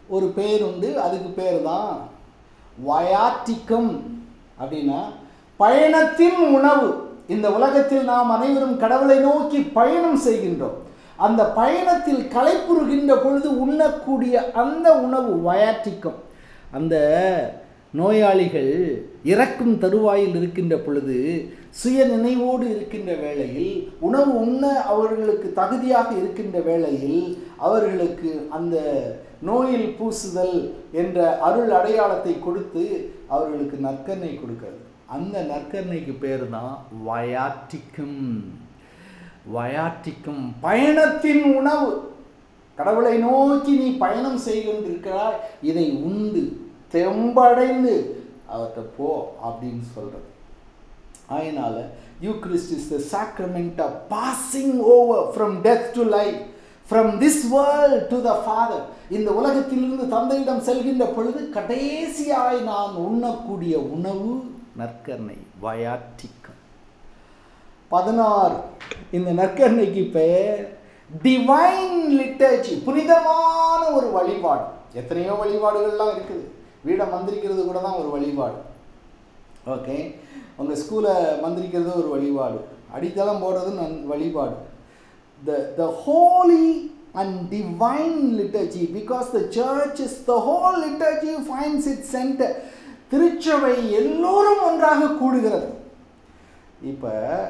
ஒரு பேர் உண்டு அதுக்கு பேர் தான் வயாட்டிக்கம் அப்படின்னா பயணத்தின் உணவு இந்த உலகத்தில் நாம் அனைவரும் கடவுளை நோக்கி பயணம் செய்கின்றோம் அந்த பயணத்தில் களைப்புறுகின்ற பொழுது உண்ணக்கூடிய அந்த உணவு வயாட்டிக்கம் அந்த நோயாளிகள் இறக்கும் தருவாயில் இருக்கின்ற பொழுது சுய நினைவோடு இருக்கின்ற வேளையில் உணவு உண்ண அவர்களுக்கு தகுதியாக இருக்கின்ற வேளையில் அவர்களுக்கு அந்த நோயில் பூசுதல் என்ற அருள் அடையாளத்தை கொடுத்து அவர்களுக்கு நற்கரணை கொடுக்கிறது அந்த நற்கரணைக்கு பேர் தான் வயாட்டிக்கும் வயாட்டிக்கும் பயணத்தின் உணவு கடவுளை நோக்கி நீ பயணம் செய்கின்றிருக்கிறாய் இதை உண்டு தெம்படைந்து அவர்கிட்ட போ அப்படின்னு சொல்கிறது அதனால் Eucharist is the sacrament of passing over from death to life from this world to the Father இந்த உலகத்திலிருந்து தந்தையிடம் செல்கின்ற பொழுது கடைசியாய் நான் உண்ணக்கூடிய உணவு நற்கரணை வயாட்டிக்கம் பதினாறு இந்த நற்கரணைக்கு பெயர் டிவைன் லிட்டர்ஜி புனிதமான ஒரு வழிபாடு எத்தனையோ வழிபாடுகள்லாம் இருக்குது வீடை மந்திரிக்கிறது கூட தான் ஒரு வழிபாடு ஓகே உங்கள் ஸ்கூலை மந்திரிக்கிறது ஒரு வழிபாடு அடித்தளம் போடுறது நன் வழிபாடு the the holy and divine liturgy because the church is the whole liturgy finds it centre திருச்சபை எல்லோரும் ஒன்றாக கூடுகிறது இப்போ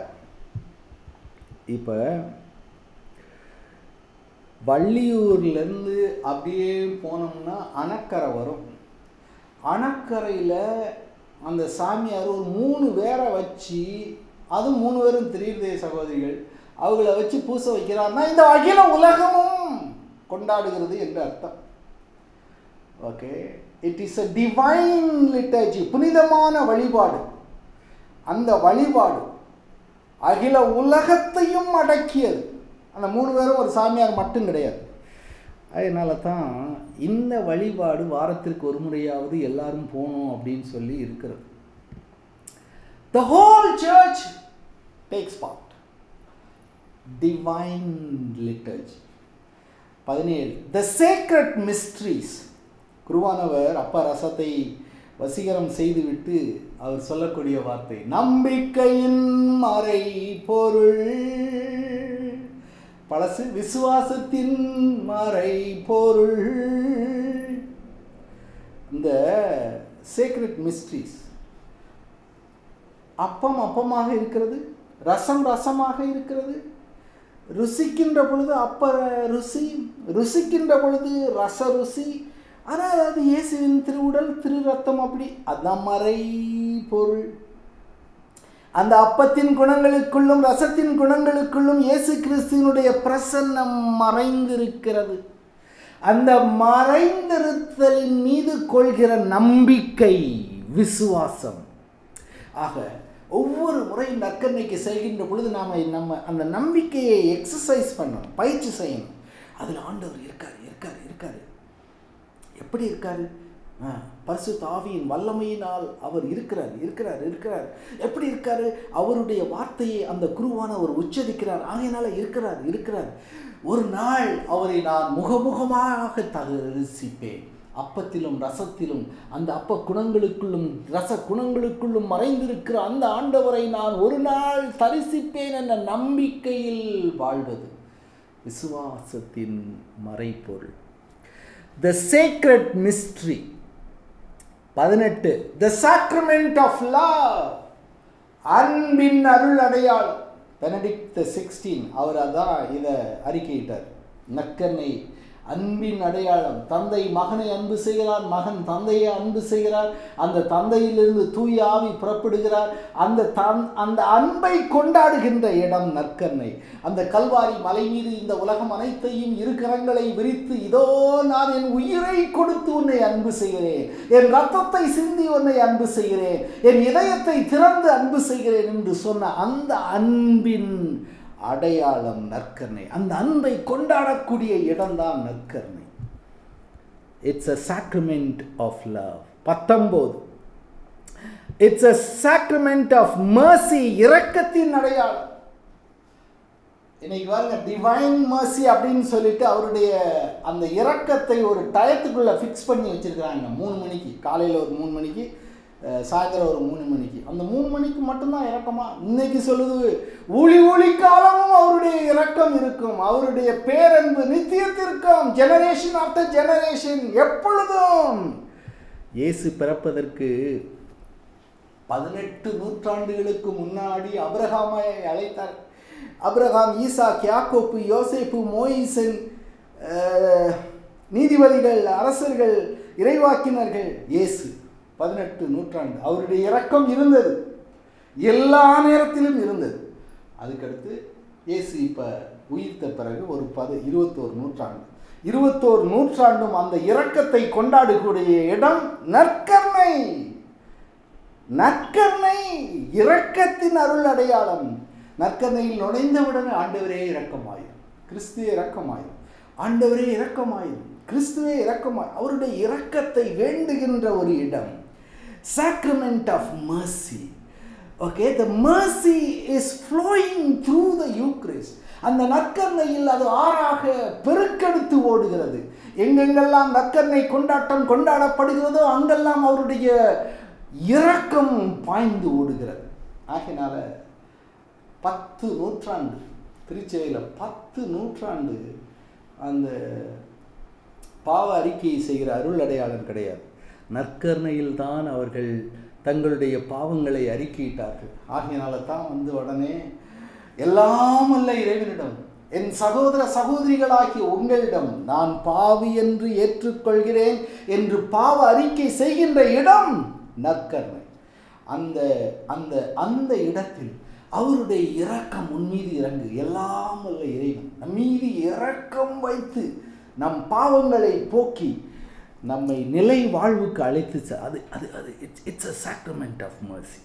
இப்போ வள்ளியூர்லேருந்து அப்படியே போனோம்னா அணக்கரை வரும் அணக்கரையில் அந்த சாமியார் ஒரு மூணு பேரை வச்சு அதுவும் மூணு பேரும் திரீர்தே சகோதரிகள் அவங்கள வச்சு பூசை வைக்கிறார்னா இந்த அகில உலகமும் கொண்டாடுகிறது என்று அர்த்தம் okay it is a divine liturgy புனிதமான வழிபாடு அந்த வழிபாடு அகில உலகத்தையும் அடக்கியது அந்த மூணு பேரும் ஒரு சாமியார் மட்டும் கிடையாது அதனால தான் இந்த வழிபாடு வாரத்திற்கு ஒரு முறையாவது எல்லாரும் போகணும் அப்படின்னு சொல்லி இருக்கிறது the whole church takes part divine liturgy பதினேழு த சேக்ரட் மிஸ்ட்ரீஸ் குருவானவர் அப்பா ரசத்தை வசீகரம் செய்துவிட்டு அவர் சொல்லக்கூடிய வார்த்தை நம்பிக்கையின் மறை பொருள் பழசு விசுவாசத்தின் மறை பொருள் இந்த சேக்ரெட் மிஸ்ட்ரீஸ் அப்பம் அப்பமாக இருக்கிறது ரசம் ரசமாக இருக்கிறது ருசிக்கின்ற பொழுது அப்ப ருசி ருசிக்கின்ற பொழுது ரச ருசி ஆனால் அது இயேசுவின் திருவுடல் திரு ரத்தம் அப்படி அதான் மறை பொருள் அந்த அப்பத்தின் குணங்களுக்குள்ளும் ரசத்தின் குணங்களுக்குள்ளும் இயேசு கிறிஸ்துவனுடைய பிரசன்னம் மறைந்திருக்கிறது அந்த மறைந்திருத்தலின் மீது கொள்கிற நம்பிக்கை விசுவாசம் ஆக ஒவ்வொரு முறை நற்கரணைக்கு செல்கின்ற பொழுது நாம் நம்ம அந்த நம்பிக்கையை எக்ஸசைஸ் பண்ணணும் பயிற்சி செய்யணும் அதில் ஆண்டவர் இருக்கார் இருக்கார் இருக்கார் எப்படி இருக்கார் ஆ, பரிசுத்த ஆவியின் வல்லமையினால் அவர் இருக்கிறார் இருக்கிறார் இருக்கிறார் எப்படி இருக்காரு அவருடைய வார்த்தையை அந்த குருவானவர் உச்சரிக்கிறார் ஆகையினால இருக்கிறார் இருக்கிறார் ஒரு நாள் அவரை நான் முகமுகமாக தரிசிப்பேன் அப்பத்திலும் ரசத்திலும் அந்த அப்ப குணங்களுக்குள்ளும் ரச குணங்களுக்குள்ளும் மறைந்திருக்கிற அந்த ஆண்டவரை நான் ஒரு நாள் தரிசிப்பேன் என்ற நம்பிக்கையில் வாழ்வது விசுவாசத்தின் மறைப்பொருள் த சேக்ரெட் மிஸ்ட்ரி பதினெட்டு த சாக்ரமெண்ட் ஆஃப் லவ் அன்பின் அருள் அடையாளம் பெனடிக்ட் த சிக்ஸ்டீன் அவர் அதான் இதை அறிக்கையிட்டார் நற்கண்ணை அன்பின் அடையாளம் தந்தை மகனை அன்பு செய்கிறார் மகன் தந்தையை அன்பு செய்கிறார் அந்த தந்தையிலிருந்து தூய ஆவி புறப்படுகிறார் அந்த தன் அந்த அன்பை கொண்டாடுகின்ற இடம் நற்கண்ணை அந்த கல்வாரி மலை மீது இந்த உலகம் அனைத்தையும் இரு கரங்களை விரித்து இதோ நான் என் உயிரை கொடுத்து உன்னை அன்பு செய்கிறேன் என் ரத்தத்தை சிந்தி உன்னை அன்பு செய்கிறேன் என் இதயத்தை திறந்து அன்பு செய்கிறேன் என்று சொன்ன அந்த அன்பின் அடையாளம் நற்கருணை அந்த அன்பை கொண்டாடக்கூடிய இடம்தான் நற்கருணை it's a sacrament of love பத்தொம்போது it's a sacrament of mercy இரக்கத்தின் அடையாளம் இன்னைக்கு பாருங்க டிவைன் மர்சி அப்படின்னு சொல்லிட்டு அவருடைய அந்த இரக்கத்தை ஒரு டயத்துக்குள்ள ஃபிக்ஸ் பண்ணி வச்சிருக்கிறாங்க மூணு மணிக்கு காலையில் ஒரு மூணு மணிக்கு அஹ், சாயந்தரம் ஒரு மூணு மணிக்கு அந்த மூணு மணிக்கு மட்டும்தான் இறக்கமா இன்னைக்கு சொல்லுது ஊழி ஊழி காலமும் அவருடைய இரக்கம் இருக்கும் அவருடைய பேரன்பு நித்தியத்திற்கும் ஜெனரேஷன் ஆஃப்டர் ஜெனரேஷன் எப்பொழுதும் இயேசு பிறப்பதற்கு பதினெட்டு நூற்றாண்டுகளுக்கு முன்னாடி அபிரகாமை அழைத்தார் அபிரகாம் ஈசாக் யாக்கோப்பு யோசேப்பு மோயிசன் அஹ், நீதிபதிகள் அரசர்கள் இறைவாக்கினர்கள் இயேசு பதினெட்டு நூற்றாண்டு அவருடைய இரக்கம் இருந்தது எல்லா நேரத்திலும் இருந்தது அதுக்கடுத்து இயேசு இப்போ உயிர்த்த பிறகு ஒரு பது இருபத்தோரு நூற்றாண்டு இருபத்தோரு நூற்றாண்டும் அந்த இரக்கத்தை கொண்டாடக்கூடிய இடம் நற்கர்ணை நற்கருணை இரக்கத்தின் அருள் அடையாளம் நற்கருணையில் நுழைந்தவுடனே ஆண்டவரே இரக்கமாயிரும் கிறிஸ்துவே இரக்கமாயிரும் ஆண்டவரே இரக்கமாயிரும் கிறிஸ்துவே இரக்கமாய் அவருடைய இரக்கத்தை வேண்டுகின்ற ஒரு இடம் sacrament of mercy okay the mercy is flowing through the eucharist அந்த நற்கருணையில் அது ஆறாக பெருக்கெடுத்து ஓடுகிறது எங்கெங்கெல்லாம் நற்கருணை கொண்டாட்டம் கொண்டாடப்படுகிறதோ அங்கெல்லாம் அவருடைய இரக்கம் பாய்ந்து ஓடுகிறது ஆகையினால பத்து நூற்றாண்டு திருச்சபையில் பத்து நூற்றாண்டு அந்த பாவ அறிக்கையை செய்கிற அருள் அடையாளம் கிடையாது நற்கருணையில் தான் அவர்கள் தங்களுடைய பாவங்களை அறிக்கையிட்டார்கள் ஆகையினால தான் வந்து உடனே எல்லாம் அல்ல இறைவனிடம் என் சகோதர சகோதரிகளாகிய உங்களிடம் நான் பாவி என்று ஏற்றுக்கொள்கிறேன் என்று பாவ அறிக்கை செய்கின்ற இடம் நற்கருணை அந்த அந்த அந்த இடத்தில் அவருடைய இரக்கம் உன் மீது இறங்கு எல்லாம் அல்ல இறைவன் நம் மீது இரக்கம் வைத்து நம் பாவங்களை போக்கி நம்மை நிலை வாழ்வுக்கு அழைத்து செ- அது அது அது it's it's a sacrament of mercy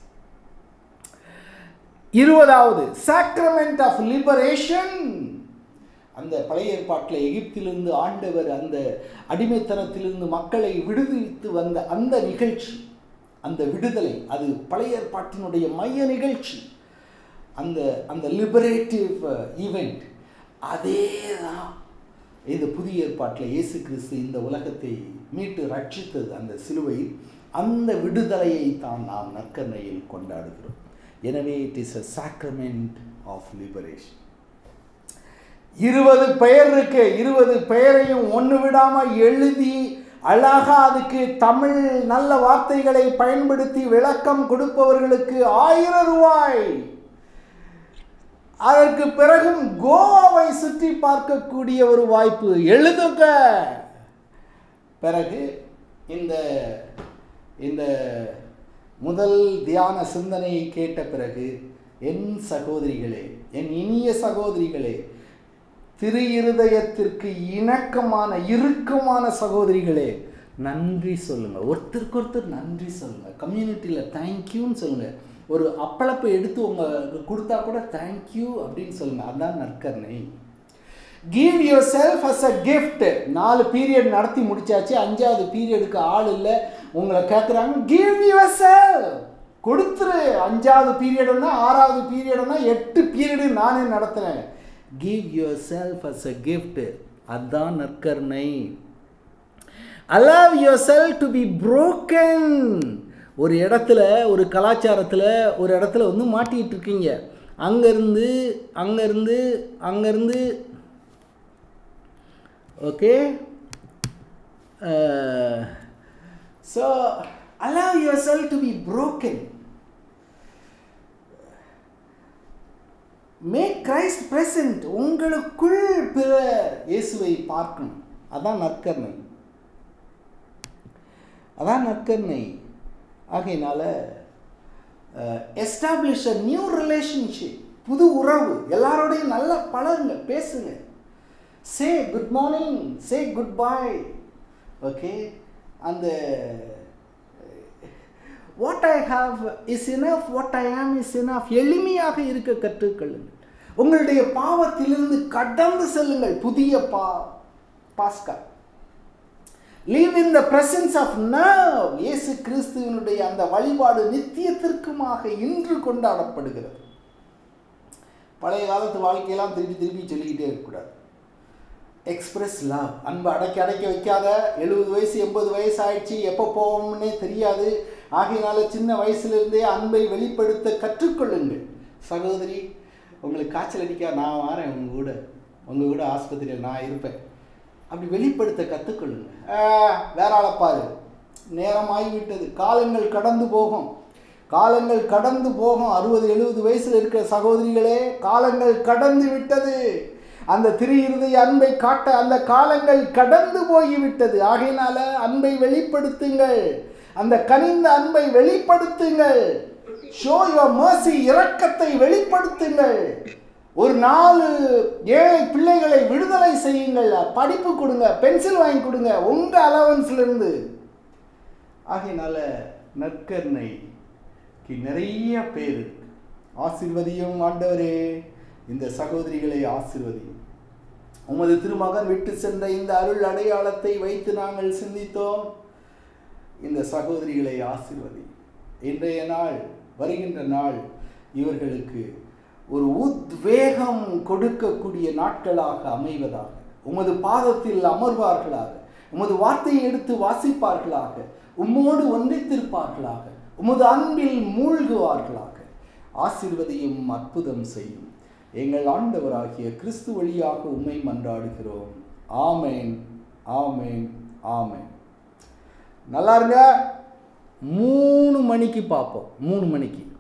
இருபதாவது சாக்ரமெண்ட் ஆஃப் லிபரேஷன் அந்த பழைய ஏற்பாட்டில் எகிப்திலிருந்து ஆண்டவர் அந்த அடிமைத்தனத்திலிருந்து மக்களை விடுவித்து வந்த அந்த நிகழ்ச்சி அந்த விடுதலை அது பழைய ஏற்பாட்டினுடைய மைய நிகழ்ச்சி அந்த அந்த லிபரேட்டிவ் ஈவெண்ட் அதே தான் இந்த புதிய ஏற்பாட்டில் இயேசு கிறிஸ்து இந்த உலகத்தை மீட்டு ரட்சித்தது அந்த சிலுவையில் அந்த விடுதலையை தான் நாம் நற்கருணையில் கொண்டாடுகிறோம் எனவே it is a sacrament of liberation இருபது பெயர் இருக்கு இருபது பெயரையும் ஒன்று விடாம எழுதி அழகா அதுக்கு தமிழ் நல்ல வார்த்தைகளை பயன்படுத்தி விளக்கம் கொடுப்பவர்களுக்கு ஆயிரம் ரூபாய் அதற்கு பிறகும் கோவாவை சுற்றி பார்க்கக்கூடிய ஒரு வாய்ப்பு எழுதுங்க பிறகு இந்த இந்த முதல் தியான சிந்தனையை கேட்ட பிறகு என் சகோதரிகளே என் இனிய சகோதரிகளே திரு இருதயத்திற்கு இணக்கமான இறுக்கமான சகோதரிகளே நன்றி சொல்லுங்க ஒருத்தருக்கு ஒருத்தர் நன்றி சொல்லுங்க கம்யூனிட்டியில் தேங்க்யூன்னு சொல்லுங்க ஒரு அப்பளப்பை எடுத்து உங்களுக்கு கொடுத்தா கூட தேங்க்யூ அப்படின்னு சொல்லுங்க அதான் நற்கருணை give yourself as a gift நாலு பீரியட் நடத்தி முடிச்சாச்சு அஞ்சாவது பீரியடுக்கு ஆள் இல்லை உங்களை கேட்குறாங்க கிவ் யுவர் செல்ஃப் கொடுத்துரு அஞ்சாவது பீரியடுனா ஆறாவது பீரியடுனா எட்டு பீரியடு நானே நடத்துகிறேன் give yourself as a gift அதுதான் நற்கருணை allow yourself to be broken ஒரு இடத்துல ஒரு கலாச்சாரத்தில் ஒரு இடத்துல வந்து மாட்டிக்கிட்டு இருக்கீங்க அங்கேருந்து அங்கேருந்து அங்கேருந்து okay so allow yourself to be broken make Christ present உங்களுக்குள் பிற இயேசுவை பார்க்கணும் அதான் நற்கருணை அதான் நற்கருணை ஆகையினால எஸ்டாப்ளிஷ் அ நியூ ரிலேஷன்ஷிப் புது உறவு எல்லாரோடையும் நல்லா பழகுங்க பேசுங்க say good morning say goodbye okay அந்த what I have is enough what I am is enough எளிமையாக இருக்க கற்றுக்கொள்ளுங்கள் உங்களுடைய பாவத்திலிருந்து கடந்து செல்லுங்கள் புதிய பா பாஸ்கா live in the presence of now இயேசு கிறிஸ்துவனுடைய அந்த வழிபாடு நித்தியத்திற்குமாக இன்று கொண்டாடப்படுகிறது பழைய காலத்து வாழ்க்கையெல்லாம் திருப்பி திருப்பி சொல்லிக்கிட்டே இருக்கக்கூடாது எக்ஸ்பிரஸ் லவ் அன்பை அடக்கி அடக்கி வைக்காத எழுபது வயசு எண்பது வயசு ஆயிடுச்சு எப்போ போவோம்னே தெரியாது ஆகையினால சின்ன வயசுலேருந்தே அன்பை வெளிப்படுத்த கற்றுக்கொள்ளுங்கள் சகோதரி உங்களுக்கு காய்ச்சல் அடிக்கா நான் வரேன் உங்கள் கூட உங்கள் கூட ஆஸ்பத்திரியில் நான் இருப்பேன் அப்படி வெளிப்படுத்த கற்றுக்கொள்ளுங்க வேற ஆளை பாரு நேரம் ஆகிவிட்டது காலங்கள் கடந்து போகும் காலங்கள் கடந்து போகும் அறுபது எழுபது வயசில் இருக்கிற சகோதரிகளே காலங்கள் கடந்து விட்டது அந்த திரு இருதய அன்பை காட்ட அந்த காலங்கள் கடந்து போய்விட்டது ஆகையினால அன்பை வெளிப்படுத்துங்கள் அந்த கனிந்த அன்பை வெளிப்படுத்துங்கள் ஷோ யுவர் mercy இரக்கத்தை வெளிப்படுத்துங்கள் ஒரு நாலு ஏழை பிள்ளைகளை விடுதலை செய்யுங்கள் படிப்பு கொடுங்க பென்சில் வாங்கி கொடுங்க உங்க அலவன்ஸ்ல இருந்து ஆகையினால நற்கருணைக்கு நிறைய பேர் இருக்கு ஆசிர்வதியும் ஆண்டவரே இந்த சகோதரிகளை ஆசிர்வதியும் உமது திருமகன் விட்டு சென்ற இந்த அருள் அடையாளத்தை வைத்து நாங்கள் சிந்தித்தோம் இந்த சகோதரிகளை ஆசிர்வதி இன்றைய நாள் வருகின்ற நாள் இவர்களுக்கு ஒரு உத்வேகம் கொடுக்கக்கூடிய நாட்களாக அமைவதாக உமது பாதத்தில் அமர்வார்களாக உமது வார்த்தையை எடுத்து வாசிப்பார்களாக உம்மோடு ஒன்றித்திருப்பார்களாக உமது அன்பில் மூழ்குவார்களாக ஆசிர்வதியும் அற்புதம் செய்யும் எங்கள் ஆண்டவராகிய கிறிஸ்து வழியாக உம்மை மன்றாடுகிறோம் ஆமேன் ஆமேன் ஆமேன் நல்லா இருங்க மூணு மணிக்கு பார்ப்போம் மூணு மணிக்கு